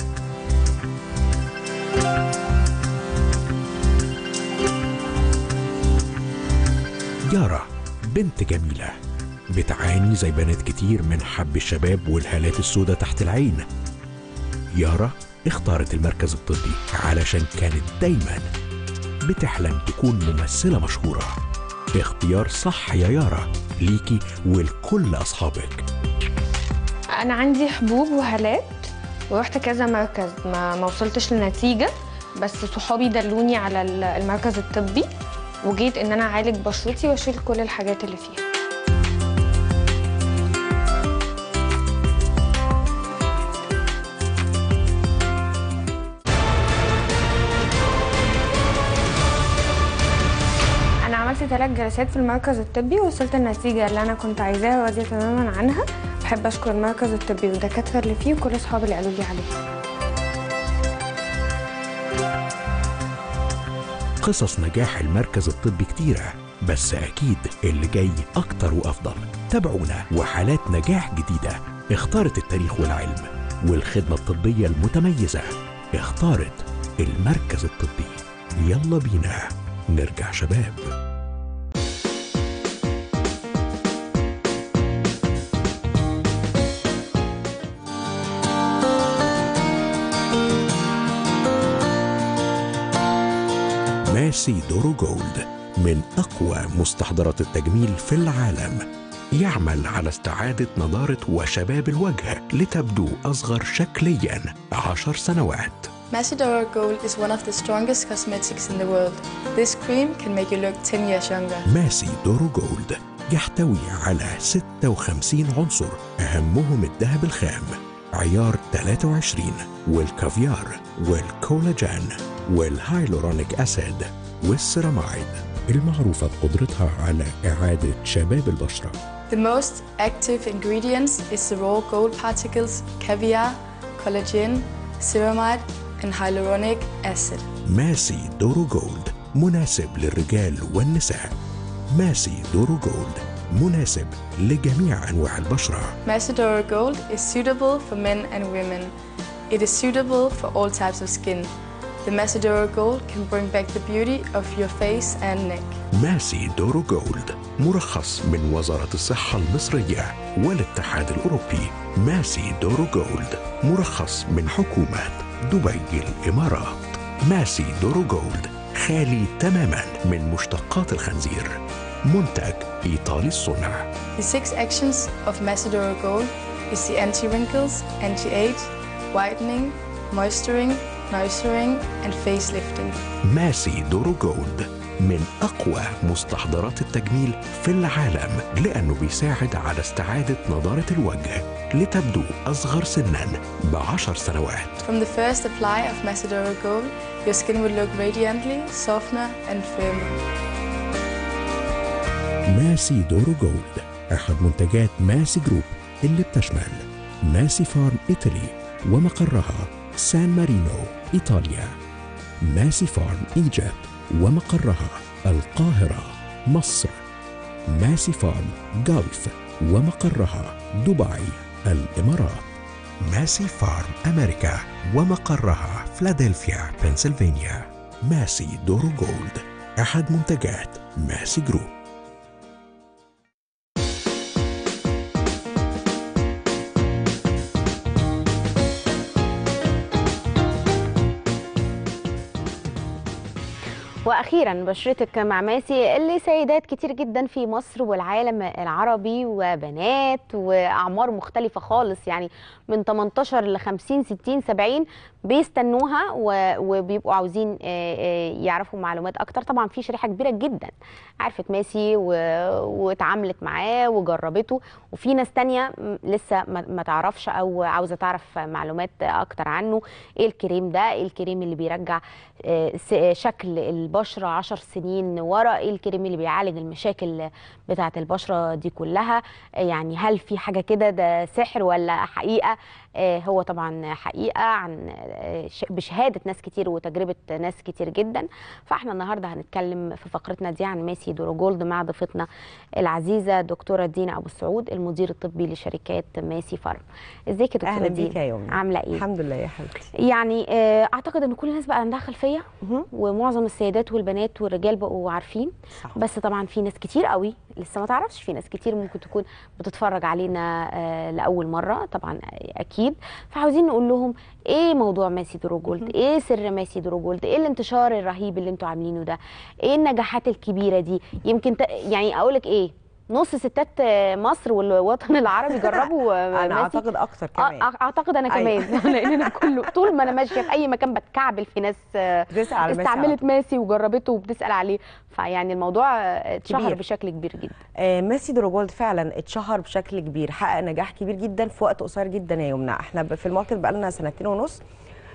[SPEAKER 3] يارا بنت جميلة بتعاني زي بنات كتير من حب الشباب والهالات السوداء تحت العين يارا اختارت المركز الطبي علشان كانت دايما بتحلم تكون ممثلة مشهورة اختيار صح يا يارا ليكي ولكل أصحابك
[SPEAKER 10] انا عندي حبوب وهالات ورحت كذا مركز ما ما وصلتش لنتيجه بس صحابي دلوني على ال- المركز الطبي وجيت ان انا اعالج بشرتي واشيل كل الحاجات اللي فيها انا عملت ثلاث جلسات في المركز الطبي ووصلت النتيجه اللي انا كنت عايزاها وراضيه تماما عنها بحب اشكر المركز الطبي والدكاتره اللي فيه وكل اصحابي اللي قالوا لي عليه
[SPEAKER 3] قصص نجاح المركز الطبي كتيرة بس أكيد اللي جاي أكتر وأفضل تابعونا وحالات نجاح جديدة اختارت التاريخ والعلم والخدمة الطبية المتميزة اختارت المركز الطبي يلا بينا نرجع شباب ماسي دورو جولد من أقوى مستحضرات التجميل في العالم يعمل على استعادة نضارة وشباب الوجه لتبدو أصغر شكليا عشر سنوات
[SPEAKER 4] Macedora Gold is one of the strongest cosmetics in the world. This cream can make you look 10 years younger.
[SPEAKER 3] ماسي دورو جولد يحتوي على 56 عنصر أهمهم الذهب الخام عيار 23 والكافيار والكولاجين والهايلورونيك أسيد والسيرامايد المعروفة بقدرتها على إعادة شباب البشرة
[SPEAKER 4] The most active ingredients is the raw gold particles, caviar, collagen, ceramide, and hyaluronic acid.
[SPEAKER 3] ماسي دورو جولد مناسب للرجال والنساء ماسي دورو جولد مناسب لجميع أنواع البشرة
[SPEAKER 4] Macedora Gold is suitable for men and women. It is suitable for all types of skin. The Macedora Gold can bring back the beauty of your face and neck.
[SPEAKER 3] ماسي دورو جولد مرخص من وزارة الصحة المصرية والاتحاد الأوروبي ماسي دورو جولد مرخص من حكومة دبي الإمارات ماسي دورو جولد خالي تماما من مشتقات الخنزير منتج إيطالي الصنع
[SPEAKER 4] The six actions of Macedora Gold is the anti-wrinkles, anti-age, whitening, moisturing, nourishing, and facelifting.
[SPEAKER 3] ماسي دورو جولد من أقوى مستحضرات التجميل في العالم لأنه بيساعد على استعادة نضارة الوجه لتبدو أصغر سنا بعشر سنوات
[SPEAKER 4] From the first apply of Macedora Gold, your skin will look radiantly, softer, and firmer.
[SPEAKER 3] ماسي دورو جولد أحد منتجات ماسي جروب اللي بتشمل ماسي فارم إيطالي ومقرها سان مارينو إيطاليا ماسي فارم إيجيبت ومقرها القاهرة مصر ماسي فارم جولف ومقرها دبي الإمارات ماسي فارم أمريكا ومقرها فلادلفيا بنسلفانيا ماسي دورو جولد أحد منتجات ماسي جروب
[SPEAKER 5] واخيرا بشرتك مع ماسي اللي سيدات كتير جدا في مصر والعالم العربي وبنات واعمار مختلفه خالص يعني من 18 ل 50 60 70 بيستنوها و- وبيبقوا عاوزين آه، آه، يعرفوا معلومات اكتر طبعا في شريحه كبيره جدا عرفت ماسي و- واتعاملت معاه وجربته وفي ناس تانية م- لسه ما ما تعرفش او عاوزه تعرف معلومات اكتر عنه ايه الكريم ده ايه الكريم اللي بيرجع آه، س- شكل البشره عشر سنين ورا ايه الكريم اللي بيعالج المشاكل بتاعه البشره دي كلها آه، يعني هل في حاجه كده ده سحر ولا حقيقه آه، هو طبعا حقيقه عن آه، ش- بشهاده ناس كتير وتجربه ناس كتير جدا فاحنا النهارده هنتكلم في فقرتنا دي عن ميسي دورو جولد مع ضيفتنا العزيزه دكتوره دينا ابو السعود المدير الطبي لشركات ميسي فارم ازيك يا دكتوره
[SPEAKER 11] اهلا بيك
[SPEAKER 5] دينا
[SPEAKER 11] يا يومي
[SPEAKER 5] عامله ايه
[SPEAKER 11] الحمد لله يا حبيبتي
[SPEAKER 5] يعني آه، اعتقد ان كل الناس بقى عندها خلفيه ومعظم السيدات والبنات والرجال بقوا عارفين
[SPEAKER 11] صح.
[SPEAKER 5] بس طبعا في ناس كتير قوي لسه ما تعرفش في ناس كتير ممكن تكون بتتفرج علينا آه، لاول مره طبعا اكيد فعاوزين نقول لهم ايه موضوع ماسي درو جولد ايه سر ماسي درو جولد ايه الانتشار الرهيب اللي انتوا عاملينه ده ايه النجاحات الكبيره دي يمكن ت... يعني اقول لك ايه نص ستات آه، مصر والوطن العربي جربوا آه،
[SPEAKER 11] انا
[SPEAKER 5] ماسي.
[SPEAKER 11] اعتقد اكتر كمان
[SPEAKER 5] أ- اعتقد انا
[SPEAKER 11] أيوة.
[SPEAKER 5] كمان لان انا كله طول ما انا ماشيه في اي مكان بتكعبل في ناس آه،
[SPEAKER 11] بتسأل على ماسي على
[SPEAKER 5] استعملت ماسي وجربته وبتسال عليه فيعني الموضوع آه، اتشهر
[SPEAKER 11] كبير.
[SPEAKER 5] بشكل كبير جدا
[SPEAKER 11] آه ميسي دروجولد فعلا اتشهر بشكل كبير حقق نجاح كبير جدا في وقت قصير جدا يا يمنى احنا ب- في الماركت بقى لنا سنتين ونص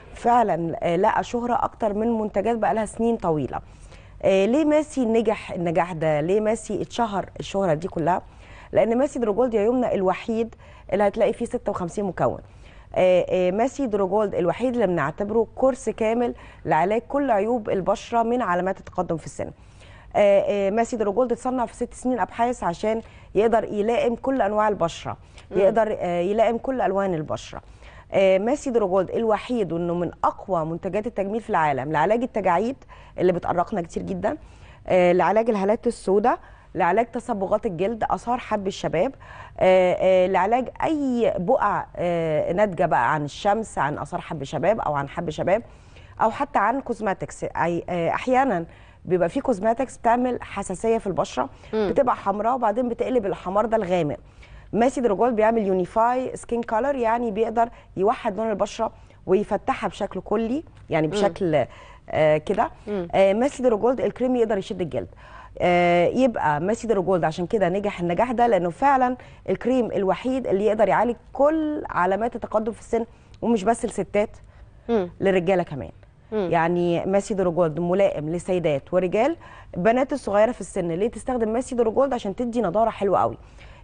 [SPEAKER 11] فعلا آه لقى شهرة اكتر من منتجات بقى لها سنين طويلة آه ليه ميسي نجح النجاح ده ليه ميسي اتشهر الشهرة دي كلها لان ميسي دروجولد يا يمنى الوحيد اللي هتلاقي فيه 56 مكون آه، آه، ماسي دروجولد الوحيد اللي بنعتبره كورس كامل لعلاج كل عيوب البشره من علامات التقدم في السن آه، آه، ماسي دروجولد اتصنع في ست سنين ابحاث عشان يقدر يلائم كل انواع البشره
[SPEAKER 12] مم.
[SPEAKER 11] يقدر آه، يلائم كل الوان البشره آه، ماسي دروجولد الوحيد وانه من اقوى منتجات التجميل في العالم لعلاج التجاعيد اللي بتقرقنا كتير جدا آه، لعلاج الهالات السوداء لعلاج تصبغات الجلد اثار حب الشباب آه، آه، لعلاج اي بقع آه، ناتجه بقى عن الشمس عن اثار حب شباب او عن حب شباب او حتى عن كوزماتكس أي- آه، احيانا بيبقى في كوزماتكس بتعمل حساسيه في البشره
[SPEAKER 12] مم.
[SPEAKER 11] بتبقى حمراء وبعدين بتقلب الحمار ده الغامق ماسي دروجول بيعمل يونيفاي سكين كولر يعني بيقدر يوحد لون البشره ويفتحها بشكل كلي يعني
[SPEAKER 12] مم.
[SPEAKER 11] بشكل آه كده
[SPEAKER 12] مم.
[SPEAKER 11] آه ماسي دروجولد الكريم يقدر يشد الجلد آه يبقى ماسي دروجولد عشان كده نجح النجاح ده لانه فعلا الكريم الوحيد اللي يقدر يعالج كل علامات التقدم في السن ومش بس الستات للرجاله كمان
[SPEAKER 5] مم.
[SPEAKER 11] يعني ماسي دروجولد ملائم لسيدات ورجال بنات الصغيره في السن ليه تستخدم ماسي دروجولد عشان تدي نضاره حلوه قوي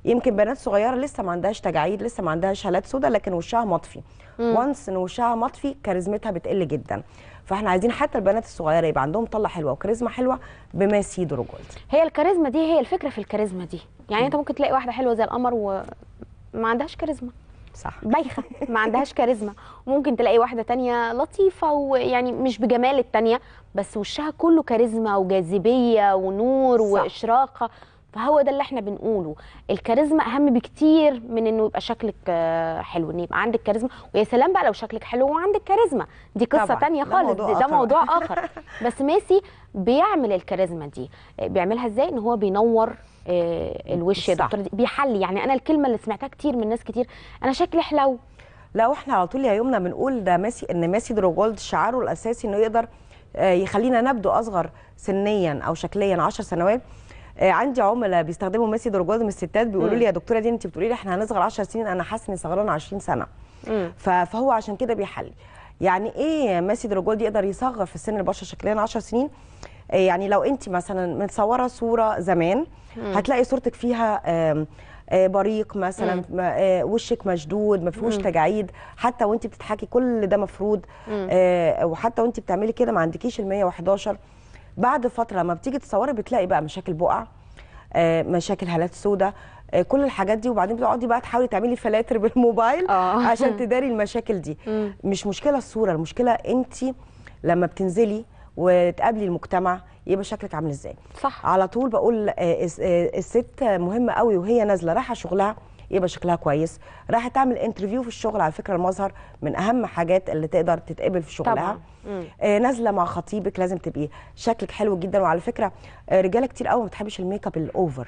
[SPEAKER 11] يمكن بنات صغيره لسه ما عندهاش تجاعيد لسه ما عندهاش هالات سودا لكن وشها مطفي
[SPEAKER 5] مم.
[SPEAKER 11] وانس ان وشها مطفي كاريزمتها بتقل جدا فاحنا عايزين حتى البنات الصغيره يبقى عندهم طله حلوه وكاريزما حلوه بماسي دروجولد
[SPEAKER 5] هي الكاريزما دي هي الفكره في الكاريزما دي يعني انت ممكن تلاقي واحده حلوه زي القمر وما عندهاش كاريزما
[SPEAKER 11] صح
[SPEAKER 5] بايخه ما عندهاش كاريزما وممكن تلاقي واحده تانية لطيفه ويعني مش بجمال التانية بس وشها كله كاريزما وجاذبيه ونور
[SPEAKER 11] صح.
[SPEAKER 5] واشراقه فهو ده اللي احنا بنقوله الكاريزما اهم بكتير من انه يبقى شكلك آه، حلو ان يبقى عندك كاريزما ويا سلام بقى لو شكلك حلو وعندك كاريزما دي قصه
[SPEAKER 11] طبعاً.
[SPEAKER 5] تانية
[SPEAKER 11] ده
[SPEAKER 5] خالص
[SPEAKER 11] موضوع
[SPEAKER 5] ده, ده
[SPEAKER 11] آخر.
[SPEAKER 5] موضوع اخر بس ميسي بيعمل الكاريزما دي آه، بيعملها ازاي ان هو بينور آه، الوش يا
[SPEAKER 11] صح.
[SPEAKER 5] دكتور بيحلي يعني انا الكلمه اللي سمعتها كتير من ناس كتير انا شكلي حلو
[SPEAKER 11] لا واحنا على طول يا يومنا بنقول ده ماسي ان ماسي دروجولد شعاره الاساسي انه يقدر آه، يخلينا نبدو اصغر سنيا او شكليا 10 سنوات آه، عندي عملاء بيستخدموا ماسي دروجولد من الستات بيقولوا
[SPEAKER 5] مم.
[SPEAKER 11] لي يا دكتوره دي انت بتقولي لي احنا هنصغر 10 سنين انا حاسه اني صغرانه 20 سنه ف- فهو عشان كده بيحلي يعني ايه ماسي دروجولد يقدر يصغر في السن البشره شكليا 10 سنين آه، يعني لو انت مثلا متصوره صوره زمان
[SPEAKER 5] مم.
[SPEAKER 11] هتلاقي صورتك فيها آم، آه، بريق مثلا
[SPEAKER 5] مم.
[SPEAKER 11] ما- آه، وشك مشدود ما فيهوش
[SPEAKER 5] مم.
[SPEAKER 11] تجاعيد حتى وانت بتضحكي كل ده مفروض
[SPEAKER 5] مم.
[SPEAKER 11] آه، وحتى وانت بتعملي كده ما عندكيش ال 111 بعد فتره لما بتيجي تصوري بتلاقي بقى مشاكل بقع آه، مشاكل هالات سوداء آه، كل الحاجات دي وبعدين بتقعدي بقى تحاولي تعملي فلاتر بالموبايل
[SPEAKER 5] آه.
[SPEAKER 11] عشان تداري المشاكل دي
[SPEAKER 5] مم.
[SPEAKER 11] مش مشكله الصوره المشكله انت لما بتنزلي وتقابلي المجتمع يبقى شكلك عامل ازاي
[SPEAKER 5] صح
[SPEAKER 11] على طول بقول آه، الس- آه، الست مهمه قوي وهي نازله رايحه شغلها يبقى شكلها كويس رايحه تعمل انترفيو في الشغل على فكره المظهر من اهم حاجات اللي تقدر تتقبل في شغلها
[SPEAKER 5] طبعا مم.
[SPEAKER 11] آه، نازله مع خطيبك لازم تبقي شكلك حلو جدا وعلى فكره آه، رجاله كتير قوي ما بتحبش الميك اب الاوفر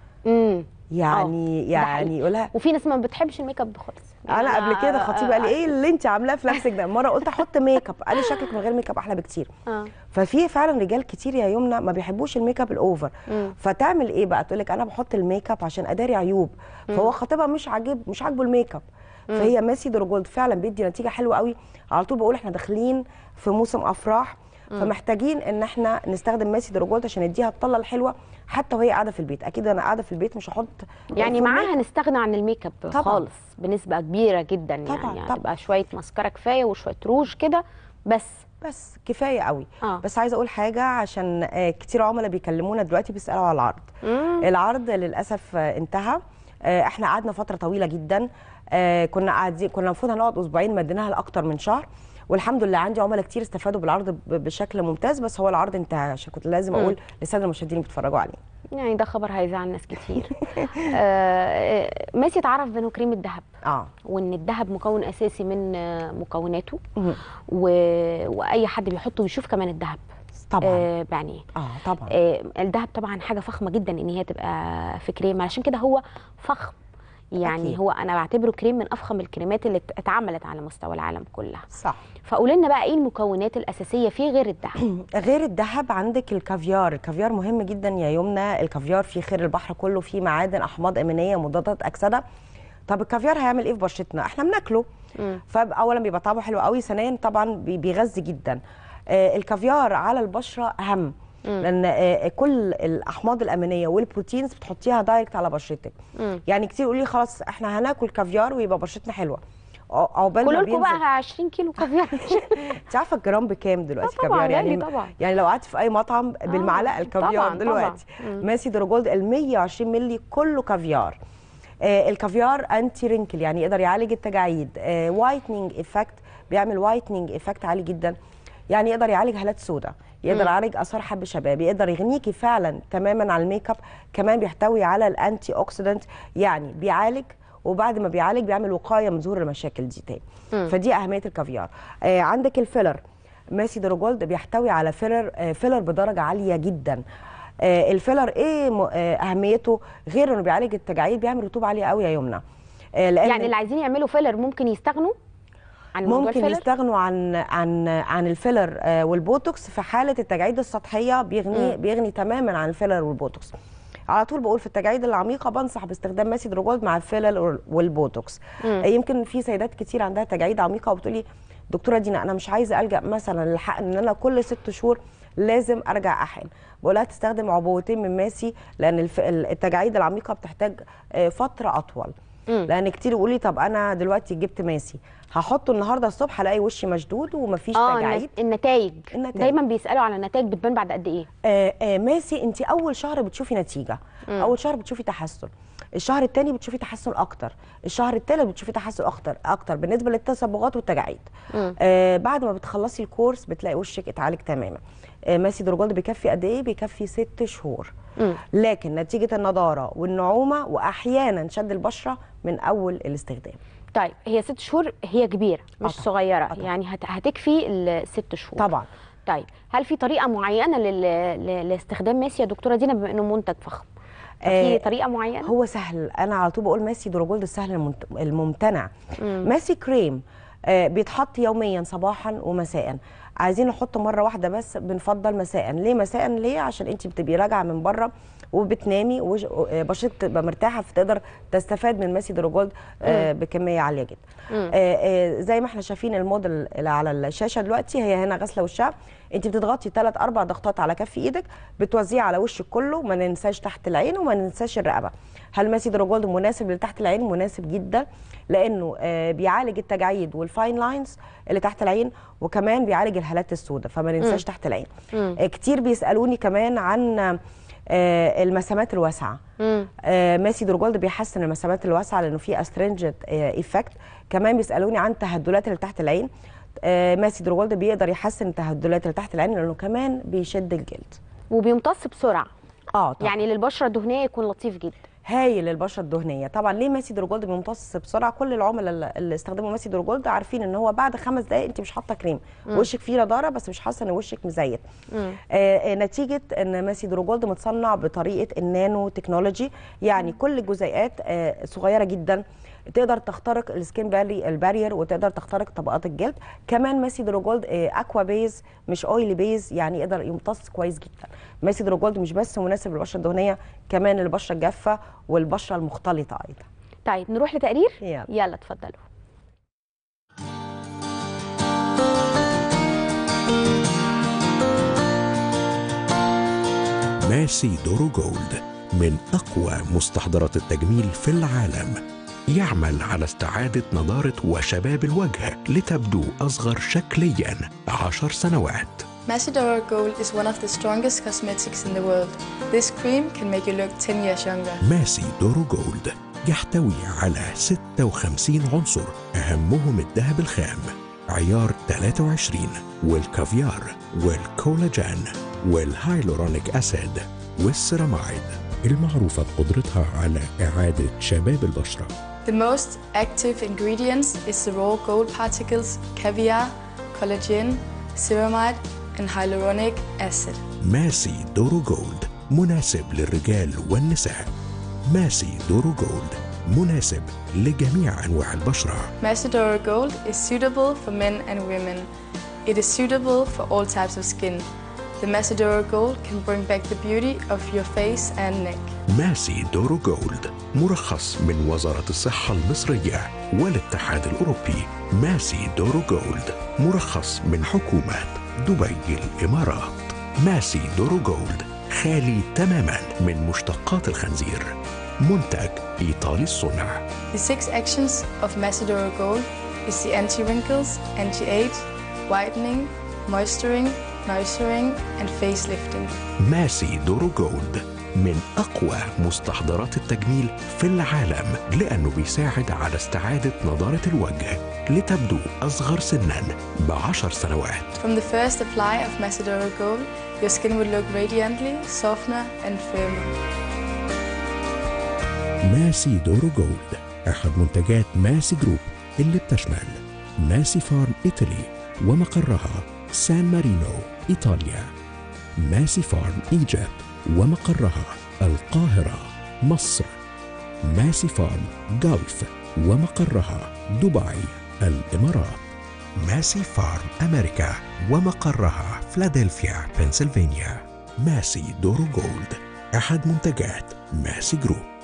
[SPEAKER 5] امم
[SPEAKER 11] يعني
[SPEAKER 5] ده حقيقي.
[SPEAKER 11] يعني يقولها
[SPEAKER 5] وفي ناس ما بتحبش الميك اب خالص
[SPEAKER 11] انا قبل كده خطيبي قال لي ايه اللي انت عاملاه في نفسك ده مره قلت احط ميك اب قال لي شكلك من غير ميك اب احلى بكتير
[SPEAKER 5] اه
[SPEAKER 11] ففي فعلا رجال كتير يا يمنى ما بيحبوش الميك اب الاوفر
[SPEAKER 5] مم.
[SPEAKER 11] فتعمل ايه بقى تقول لك انا بحط الميك اب عشان اداري عيوب فهو خطيبها مش عاجب مش عاجبه الميك اب فهي ماسي دروجولد فعلا بيدي نتيجه حلوه قوي على طول بقول احنا داخلين في موسم افراح فمحتاجين ان احنا نستخدم ماسي دروجولد عشان نديها الطله الحلوه حتى وهي قاعده في البيت اكيد انا قاعده في البيت مش هحط
[SPEAKER 5] يعني
[SPEAKER 11] فول
[SPEAKER 5] معاها نستغنى عن الميك اب
[SPEAKER 11] طبعاً.
[SPEAKER 5] خالص بنسبه كبيره جدا يعني
[SPEAKER 11] طبعاً،
[SPEAKER 5] يعني
[SPEAKER 11] طبعاً.
[SPEAKER 5] يبقى شويه ماسكارا كفايه وشويه روج كده بس
[SPEAKER 11] بس كفايه قوي
[SPEAKER 5] اه
[SPEAKER 11] بس عايزه اقول حاجه عشان آه، كتير عملاء بيكلمونا دلوقتي بيسالوا على العرض
[SPEAKER 5] مم.
[SPEAKER 11] العرض للاسف آه، انتهى آه، احنا قعدنا فتره طويله جدا آه، كنا قاعدين كنا المفروض هنقعد اسبوعين مديناها لاكتر من شهر والحمد لله عندي عملاء كتير استفادوا بالعرض ب- بشكل ممتاز بس هو العرض انتهى عشان كنت لازم
[SPEAKER 5] مم.
[SPEAKER 11] اقول للساده المشاهدين اللي بيتفرجوا عليه
[SPEAKER 5] يعني ده خبر هيزعل ناس كتير آه، آه، ميسي اتعرف بانه كريم الذهب
[SPEAKER 11] اه
[SPEAKER 5] وان الذهب مكون اساسي من آه، مكوناته
[SPEAKER 11] مم.
[SPEAKER 5] و... واي حد بيحطه بيشوف كمان الذهب
[SPEAKER 11] طبعا
[SPEAKER 5] آه بعينيه
[SPEAKER 11] اه طبعا
[SPEAKER 5] آه الذهب طبعا حاجه فخمه جدا ان هي تبقى في كريم علشان كده هو فخم يعني
[SPEAKER 11] أكيد.
[SPEAKER 5] هو انا بعتبره كريم من افخم الكريمات اللي اتعملت على مستوى العالم كلها
[SPEAKER 11] صح
[SPEAKER 5] فقول لنا بقى ايه المكونات الاساسيه فيه غير الذهب
[SPEAKER 11] غير الذهب عندك الكافيار الكافيار مهم جدا يا يمنى الكافيار فيه خير البحر كله فيه معادن احماض امينيه مضادات اكسده طب الكافيار هيعمل ايه في بشرتنا احنا بناكله
[SPEAKER 5] مم.
[SPEAKER 11] فاولا بيبقى طعمه حلو قوي ثانيا طبعا بي- بيغذي جدا آه، الكافيار على البشره اهم لان آه، كل الاحماض الامينيه والبروتينز بتحطيها دايركت على بشرتك
[SPEAKER 5] مم.
[SPEAKER 11] يعني كتير يقول لي خلاص احنا هناكل كافيار ويبقى بشرتنا حلوه ع- عقبال ما
[SPEAKER 5] كلوا لكم
[SPEAKER 11] بينزل
[SPEAKER 5] بقى 20 كيلو كافيار
[SPEAKER 11] انت عارفه الجرام بكام دلوقتي
[SPEAKER 5] آه طبعاً،
[SPEAKER 11] كافيار يعني
[SPEAKER 5] غالي طبعاً.
[SPEAKER 11] يعني لو قعدت في اي مطعم بالمعلقه الكافيار
[SPEAKER 5] طبعاً،
[SPEAKER 11] دلوقتي
[SPEAKER 5] طبعاً. مم.
[SPEAKER 11] ماسي دروجولد ال 120 مللي كله كافيار آه الكافيار انتي رينكل يعني يقدر يعالج التجاعيد آه وايتنينج افكت بيعمل وايتنينج افكت عالي جدا يعني يقدر يعالج هالات سوداء يقدر
[SPEAKER 5] مم.
[SPEAKER 11] يعالج اثار حب شباب يقدر يغنيكي فعلا تماما عن الميك اب كمان بيحتوي على الانتي اوكسيدنت يعني بيعالج وبعد ما بيعالج بيعمل وقايه من ظهور المشاكل دي تاني
[SPEAKER 5] مم.
[SPEAKER 11] فدي اهميه الكافيار آه عندك الفيلر ماسي دروجولد بيحتوي على فيلر آه فيلر بدرجه عاليه جدا آه الفيلر ايه م- آه اهميته غير انه بيعالج التجاعيد بيعمل رطوبه عاليه قوي يا يمنى آه لان
[SPEAKER 5] يعني اللي عايزين يعملوا فيلر ممكن يستغنوا عن موضوع
[SPEAKER 11] ممكن
[SPEAKER 5] الفيلر
[SPEAKER 11] يستغنوا عن عن عن الفيلر آه، والبوتوكس في حاله التجاعيد السطحيه بيغني
[SPEAKER 5] مم.
[SPEAKER 11] بيغني تماما عن الفيلر والبوتوكس على طول بقول في التجاعيد العميقه بنصح باستخدام ماسي دروجولد مع الفيلر والبوتوكس
[SPEAKER 5] مم.
[SPEAKER 11] آه، يمكن في سيدات كتير عندها تجاعيد عميقه وبتقولي دكتوره دينا انا مش عايزه الجا مثلا للحق ان انا كل ست شهور لازم ارجع احقن بقولها تستخدم عبوتين من ماسي لان الف- التجاعيد العميقه بتحتاج آه، فتره اطول لان كتير يقول لي طب انا دلوقتي جبت ماسي هحطه النهارده الصبح الاقي وشي مشدود ومفيش
[SPEAKER 5] اه
[SPEAKER 11] تجاعيد
[SPEAKER 5] النتائج
[SPEAKER 11] النتائج.
[SPEAKER 5] دايما بيسالوا على النتائج بتبان بعد قد ايه
[SPEAKER 11] آه آه ماسي انت اول شهر بتشوفي نتيجه
[SPEAKER 5] مم.
[SPEAKER 11] اول شهر بتشوفي تحسن الشهر الثاني بتشوفي تحسن اكتر الشهر الثالث بتشوفي تحسن اكتر اكتر بالنسبه للتصبغات والتجاعيد
[SPEAKER 5] مم.
[SPEAKER 11] آه بعد ما بتخلصي الكورس بتلاقي وشك اتعالج تماما آه ماسي دروجولد بيكفي قد ايه بيكفي ست شهور
[SPEAKER 5] مم.
[SPEAKER 11] لكن نتيجه النضاره والنعومه واحيانا شد البشره من اول الاستخدام
[SPEAKER 5] طيب هي ست شهور هي كبيره مش
[SPEAKER 11] طبعاً.
[SPEAKER 5] صغيره
[SPEAKER 11] آه طبعاً.
[SPEAKER 5] يعني هت- هتكفي الست شهور
[SPEAKER 11] طبعا
[SPEAKER 5] طيب هل في طريقه معينه لل... ل- لاستخدام ماسي يا دكتوره دينا بما انه منتج فخم في
[SPEAKER 11] آه،
[SPEAKER 5] طريقه معينه
[SPEAKER 11] هو سهل انا على طول بقول ماسي دروجولد السهل الممت- الممتنع
[SPEAKER 5] مم.
[SPEAKER 11] ماسي كريم آه، بيتحط يوميا صباحا ومساء عايزين نحطه مره واحده بس بنفضل مساء ليه مساء ليه عشان انت بتبقي راجعه من بره وبتنامي وش- آه، بشرتك تبقى مرتاحه فتقدر تستفاد من ماسي دروجولد آه، بكميه عاليه جدا
[SPEAKER 5] مم.
[SPEAKER 11] آه، آه، زي ما احنا شايفين الموديل اللي على الشاشه دلوقتي هي هنا غسله وشها انت بتضغطي ثلاث اربع ضغطات على كف ايدك بتوزعيه على وشك كله ما ننساش تحت العين وما ننساش الرقبه هل ماسي دروجولد مناسب لتحت العين مناسب جدا لانه آه، بيعالج التجاعيد والفاين لاينز اللي تحت العين وكمان بيعالج الهالات السوداء فما ننساش
[SPEAKER 5] مم.
[SPEAKER 11] تحت العين
[SPEAKER 5] مم.
[SPEAKER 11] آه، كتير بيسالوني كمان عن آه، المسامات الواسعه
[SPEAKER 5] مم.
[SPEAKER 11] آه، ماسي دروجولد بيحسن المسامات الواسعه لانه فيه استرنجنت ايفكت كمان بيسالوني عن التهدلات اللي تحت العين آه، ماسي دروجولد بيقدر يحسن التهدلات اللي تحت العين لانه كمان بيشد الجلد
[SPEAKER 5] وبيمتص بسرعه
[SPEAKER 11] اه طبعا
[SPEAKER 5] يعني للبشره الدهنيه يكون لطيف جدا
[SPEAKER 11] هايل للبشره الدهنيه طبعا ليه ماسي دروجولد بيمتص بسرعه كل العملاء اللي- اللي استخدموا ماسي دروجولد عارفين ان هو بعد خمس دقائق انت مش حاطه كريم
[SPEAKER 5] مم.
[SPEAKER 11] وشك فيه نضاره بس مش حاسه ان وشك مزيت
[SPEAKER 5] مم.
[SPEAKER 11] آه، آه، نتيجه ان ماسي دروجولد متصنع بطريقه النانو تكنولوجي يعني كل الجزيئات آه، صغيره جدا تقدر تخترق السكين باري البارير وتقدر تخترق طبقات الجلد كمان ماسي دروجولد آه، اكوا بيز مش اويلي بيز يعني يقدر يمتص كويس جدا ماسي دروجولد مش بس مناسب للبشره الدهنيه كمان البشره الجافه والبشره المختلطه ايضا
[SPEAKER 5] طيب نروح لتقرير
[SPEAKER 11] يلا.
[SPEAKER 5] يلا اتفضلوا
[SPEAKER 3] ماسي دورو جولد من أقوى مستحضرات التجميل في العالم يعمل على استعادة نضارة وشباب الوجه لتبدو أصغر شكليا عشر سنوات
[SPEAKER 4] Macedora Gold is one of the strongest cosmetics in the world. This cream can make you look 10 years younger.
[SPEAKER 3] ماسي دورو جولد يحتوي على 56 عنصر أهمهم الذهب الخام عيار 23 والكافيار والكولاجين والهايلورونيك أسيد والسيرامايد المعروفة بقدرتها على إعادة شباب البشرة
[SPEAKER 4] The most active ingredients is the raw gold particles, caviar, collagen, ceramide, and hyaluronic acid.
[SPEAKER 3] ماسي دورو جولد مناسب للرجال والنساء ماسي دورو جولد مناسب لجميع أنواع البشرة
[SPEAKER 4] Macedora Gold is suitable for men and women. It is suitable for all types of skin. The Macedora Gold can bring back the beauty of your face and neck.
[SPEAKER 3] ماسي دورو جولد مرخص من وزارة الصحة المصرية والاتحاد الأوروبي ماسي دورو جولد مرخص من حكومة دبي الإمارات ماسي دورو جولد خالي تماما من مشتقات الخنزير منتج إيطالي الصنع
[SPEAKER 4] The six actions of Macedora Gold is the anti-wrinkles, anti-age, whitening, moisturing, nourishing, and facelifting.
[SPEAKER 3] ماسي دورو جولد من أقوى مستحضرات التجميل في العالم لأنه بيساعد على استعادة نضارة الوجه لتبدو أصغر سنا بعشر سنوات
[SPEAKER 4] From the first apply of Macedora Gold, your skin will look radiantly, softer, and firmer.
[SPEAKER 3] ماسي دورو جولد أحد منتجات ماسي جروب اللي بتشمل ماسي فارم إيطالي ومقرها سان مارينو إيطاليا ماسي فارم إيجيبت ومقرها القاهرة مصر ماسي فارم جلف ومقرها دبي الإمارات ماسي فارم أمريكا ومقرها فلادلفيا بنسلفانيا ماسي دورو جولد أحد منتجات ماسي جروب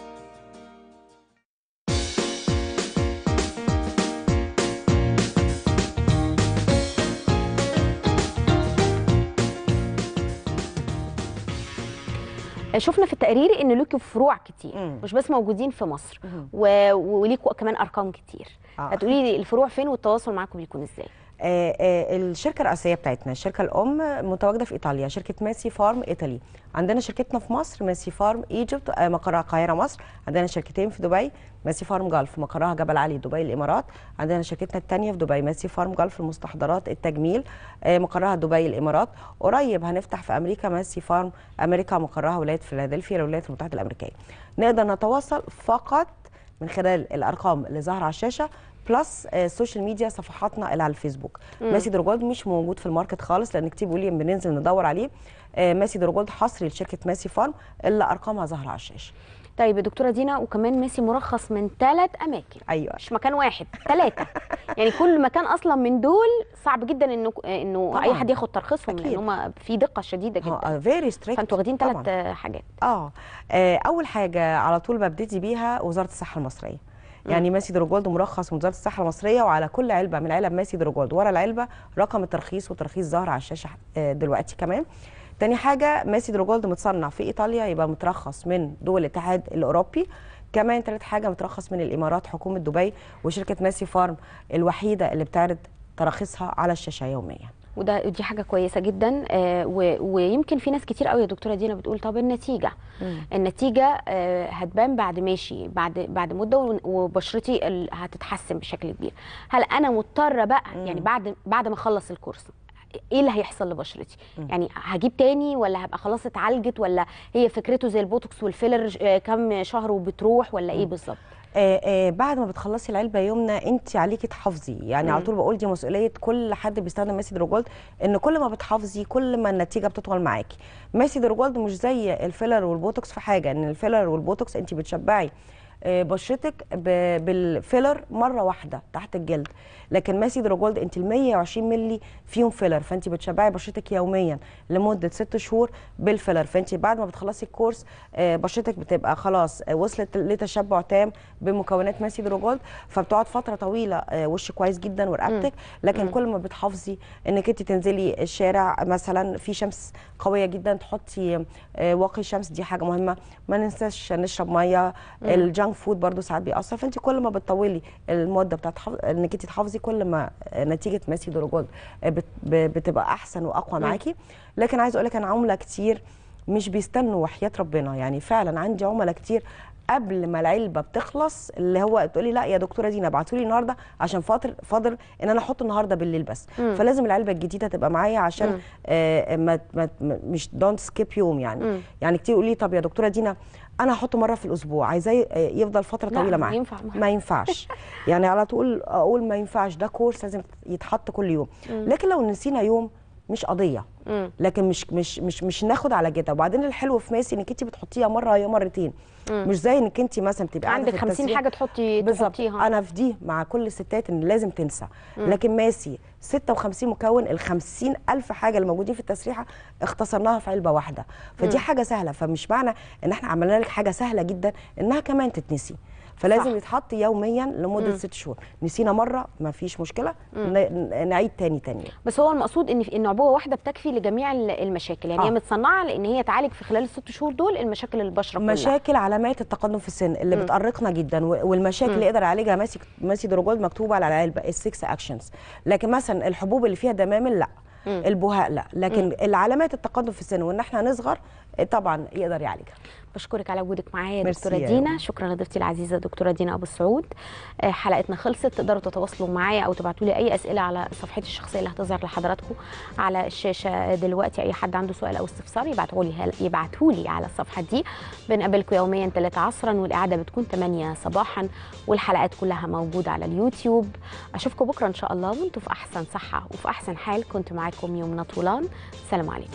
[SPEAKER 5] شفنا في التقرير ان لكم فروع كتير
[SPEAKER 11] مم.
[SPEAKER 5] مش بس موجودين في مصر
[SPEAKER 11] مم.
[SPEAKER 5] و... وليكوا كمان ارقام كتير
[SPEAKER 11] آه.
[SPEAKER 5] هتقولي لي الفروع فين والتواصل معاكم بيكون ازاي
[SPEAKER 11] آه، آه، الشركه الرئيسيه بتاعتنا الشركه الام متواجده في ايطاليا شركه ماسي فارم ايطالي عندنا شركتنا في مصر ماسي فارم ايجيبت آه، مقرها القاهره مصر عندنا شركتين في دبي ماسي فارم جلف مقرها جبل علي دبي الامارات عندنا شركتنا الثانيه في دبي ماسي فارم جلف المستحضرات التجميل آه، مقرها دبي الامارات قريب هنفتح في امريكا ماسي فارم امريكا مقرها ولايه فيلادلفيا الولايات المتحده الامريكيه نقدر نتواصل فقط من خلال الارقام اللي ظاهره على الشاشه بلس آه، السوشيال ميديا صفحاتنا اللي على الفيسبوك
[SPEAKER 5] مم.
[SPEAKER 11] ماسي دروجولد مش موجود في الماركت خالص لان كتير بيقول لي بننزل ندور عليه آه، ماسي دروجولد حصري لشركه ماسي فارم الا ارقامها ظاهره على الشاشه
[SPEAKER 5] طيب يا دكتوره دينا وكمان ميسي مرخص من ثلاث اماكن
[SPEAKER 11] ايوه
[SPEAKER 5] مش مكان واحد ثلاثه يعني كل مكان اصلا من دول صعب جدا انه انه
[SPEAKER 11] طبعاً.
[SPEAKER 5] اي حد ياخد ترخيصهم
[SPEAKER 11] أكيد.
[SPEAKER 5] لان هم في دقه شديده جدا
[SPEAKER 11] فيري ستريكت
[SPEAKER 5] فانتوا واخدين ثلاث حاجات
[SPEAKER 11] اه آه، اول حاجه على طول ببتدي بيها وزاره الصحه المصريه يعني ماسي دروجولد مرخص من وزاره الصحه المصريه وعلى كل علبه من علب ماسي دروجولد ورا العلبه رقم الترخيص والترخيص ظاهر على الشاشه آه، دلوقتي كمان تاني حاجه ماسي دروجولد متصنع في ايطاليا يبقى مترخص من دول الاتحاد الاوروبي كمان تالت حاجه مترخص من الامارات حكومه دبي وشركه ماسي فارم الوحيده اللي بتعرض تراخيصها على الشاشه يوميا
[SPEAKER 5] وده دي حاجه كويسه جدا آه و- ويمكن في ناس كتير قوي يا دكتوره دينا بتقول طب النتيجه النتيجه آه هتبان بعد ماشي بعد بعد مده ون- وبشرتي ال- هتتحسن بشكل كبير هل انا مضطره بقى يعني بعد بعد ما اخلص الكورس ايه اللي هيحصل لبشرتي يعني هجيب تاني ولا هبقى خلاص اتعالجت ولا هي فكرته زي البوتوكس والفيلر آه كم شهر وبتروح ولا ايه بالظبط
[SPEAKER 11] آه آه بعد ما بتخلصي العلبه يومنا انت عليكي تحافظي يعني
[SPEAKER 5] مم.
[SPEAKER 11] على طول بقول دي مسؤوليه كل حد بيستخدم ماسي دروجولد ان كل ما بتحافظي كل ما النتيجه بتطول معاكي ماسي دروجولد مش زي الفيلر والبوتوكس في حاجه ان الفيلر والبوتوكس انت بتشبعي آه، بشرتك ب- بالفيلر مره واحده تحت الجلد لكن ماسي دروجولد انت ال 120 مللي فيهم فيلر فانت بتشبعي بشرتك يوميا لمده ست شهور بالفيلر فانت بعد ما بتخلصي الكورس آه، بشرتك بتبقى خلاص آه، وصلت لتشبع تام بمكونات ماسي دروجولد فبتقعد فتره طويله آه، وش كويس جدا ورقبتك لكن كل ما بتحافظي انك انت تنزلي الشارع مثلا في شمس قويه جدا تحطي آه، واقي شمس دي حاجه مهمه ما ننساش نشرب ميه الجانك فود برضو ساعات بيأثر فانت كل ما بتطولي المده بتاعت حف... انك انت تحافظي كل ما آه، نتيجه ماسي دروجولد آه، بت... ب- بتبقى احسن واقوى معاكي لكن عايز اقول لك انا عملاء كتير مش بيستنوا وحياه ربنا يعني فعلا عندي عملاء كتير قبل ما العلبه بتخلص اللي هو تقولي لا يا دكتوره دينا ابعتوا لي النهارده عشان فاضل فاضل ان انا احط النهارده بالليل بس
[SPEAKER 5] مم.
[SPEAKER 11] فلازم العلبه الجديده تبقى معايا عشان
[SPEAKER 5] مم.
[SPEAKER 11] آه ما ما ما- مش دونت سكيب يوم يعني
[SPEAKER 5] مم.
[SPEAKER 11] يعني كتير يقول لي طب يا دكتوره دينا انا هحطه مره في الاسبوع عايزاه آه، يفضل فتره
[SPEAKER 5] لا،
[SPEAKER 11] طويله معايا
[SPEAKER 5] ينفع
[SPEAKER 11] ما ينفعش يعني على طول اقول ما ينفعش ده كورس لازم يتحط كل يوم لكن لو نسينا يوم مش قضيه
[SPEAKER 5] مم.
[SPEAKER 11] لكن مش مش مش مش ناخد على كده وبعدين الحلو في ماسي انك انت بتحطيها مره يا مرتين مش زي انك انت مثلا تبقى قاعدة
[SPEAKER 5] عندك
[SPEAKER 11] في
[SPEAKER 5] 50
[SPEAKER 11] التسريح.
[SPEAKER 5] حاجه تحطي
[SPEAKER 11] بالظبط
[SPEAKER 5] تحطيها
[SPEAKER 11] انا في دي مع كل الستات ان لازم تنسى لكن ماسي 56 مكون ال 50 الف حاجه اللي موجودين في التسريحه اختصرناها في علبه واحده فدي حاجه سهله فمش معنى ان احنا عملنا لك حاجه سهله جدا انها كمان تتنسي فلازم
[SPEAKER 5] صح.
[SPEAKER 11] يتحط يوميا لمده ست شهور نسينا مره ما فيش مشكله ن- نعيد تاني تاني
[SPEAKER 5] بس هو المقصود ان ان عبوه واحده بتكفي لجميع ال- المشاكل يعني
[SPEAKER 11] آه.
[SPEAKER 5] هي متصنعه لان هي تعالج في خلال الست شهور دول المشاكل البشره كلها
[SPEAKER 11] مشاكل علامات التقدم في السن اللي
[SPEAKER 5] مم.
[SPEAKER 11] بتقرقنا جدا و- والمشاكل اللي يقدر يعالجها ماسي ماسي دروجولد مكتوبه على العلبه السكس اكشنز لكن مثلا الحبوب اللي فيها دمامل لا
[SPEAKER 5] مم.
[SPEAKER 11] البهاء لا لكن العلامات التقدم في السن وان احنا نصغر طبعا يقدر يعالجها
[SPEAKER 5] بشكرك على وجودك معايا يا
[SPEAKER 11] ميرسي
[SPEAKER 5] دكتوره
[SPEAKER 11] يا
[SPEAKER 5] دينا
[SPEAKER 11] يوم.
[SPEAKER 5] شكرا لضيفتي العزيزه دكتوره دينا ابو السعود آه، حلقتنا خلصت تقدروا تتواصلوا معايا او تبعتوا لي اي اسئله على صفحتي الشخصيه اللي هتظهر لحضراتكم على الشاشه دلوقتي اي حد عنده سؤال او استفسار يبعتوا لي يبعتوا لي على الصفحه دي بنقابلكم يوميا 3 عصرا والاعاده بتكون 8 صباحا والحلقات كلها موجوده على اليوتيوب اشوفكم بكره ان شاء الله وانتم في احسن صحه وفي احسن حال كنت معاكم يومنا طولان سلام عليكم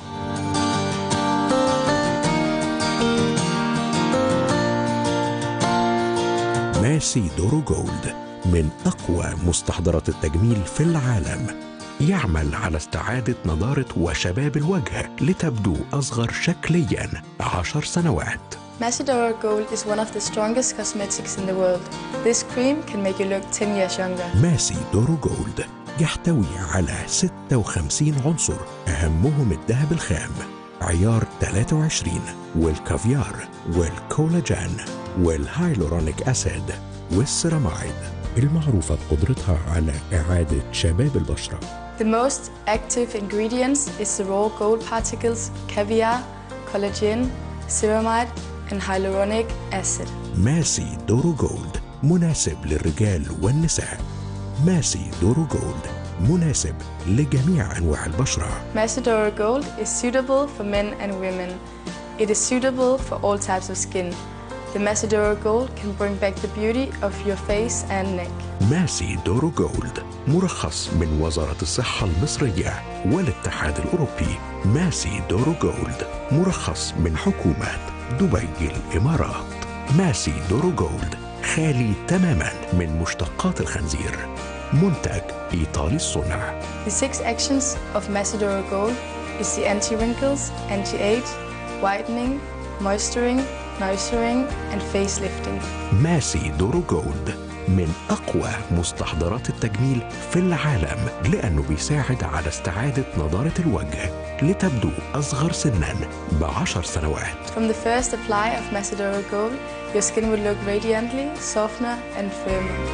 [SPEAKER 3] ماسي دورو جولد من أقوى مستحضرات التجميل في العالم يعمل على استعادة نضارة وشباب الوجه لتبدو أصغر شكليا عشر سنوات
[SPEAKER 4] Macedora Gold is one of the strongest cosmetics in the world. This cream can make you look 10 years younger.
[SPEAKER 3] ماسي دورو جولد يحتوي على 56 عنصر أهمهم الذهب الخام عيار 23 والكافيار والكولاجين والهايلورونيك أسيد والسيرامايد المعروفة بقدرتها على إعادة شباب البشرة
[SPEAKER 4] The most active ingredients is the raw gold particles, caviar, collagen, ceramide, and hyaluronic acid.
[SPEAKER 3] ماسي دورو جولد مناسب للرجال والنساء ماسي دورو جولد مناسب لجميع أنواع البشرة
[SPEAKER 4] Macedora Gold is suitable for men and women. It is suitable for all types of skin. The Macedora Gold can bring back the beauty of your face and neck.
[SPEAKER 3] ماسي دورو جولد مرخص من وزارة الصحة المصرية والاتحاد الأوروبي ماسي دورو جولد مرخص من حكومة دبي الإمارات ماسي دورو جولد خالي تماما من مشتقات الخنزير منتج إيطالي الصنع
[SPEAKER 4] The six actions of Macedora Gold is the anti-wrinkles, anti-age, whitening, moisturing, nourishing, and facelifting.
[SPEAKER 3] ماسي دورو جولد من أقوى مستحضرات التجميل في العالم لأنه بيساعد على استعادة نضارة الوجه لتبدو أصغر سنا بعشر سنوات
[SPEAKER 4] From the first apply of Macedora Gold, your skin will look radiantly, softer, and firmer.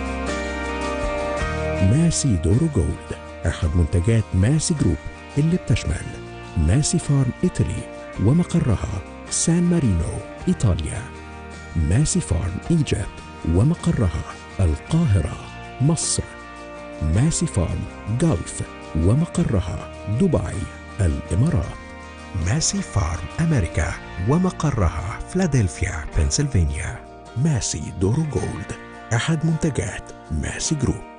[SPEAKER 3] ماسي دورو جولد أحد منتجات ماسي جروب اللي بتشمل ماسي فارم إيطالي ومقرها سان مارينو إيطاليا ماسي فارم إيجيبت ومقرها القاهرة مصر ماسي فارم جلف ومقرها دبي الإمارات ماسي فارم أمريكا ومقرها فلادلفيا بنسلفانيا ماسي دورو جولد أحد منتجات ماسي جروب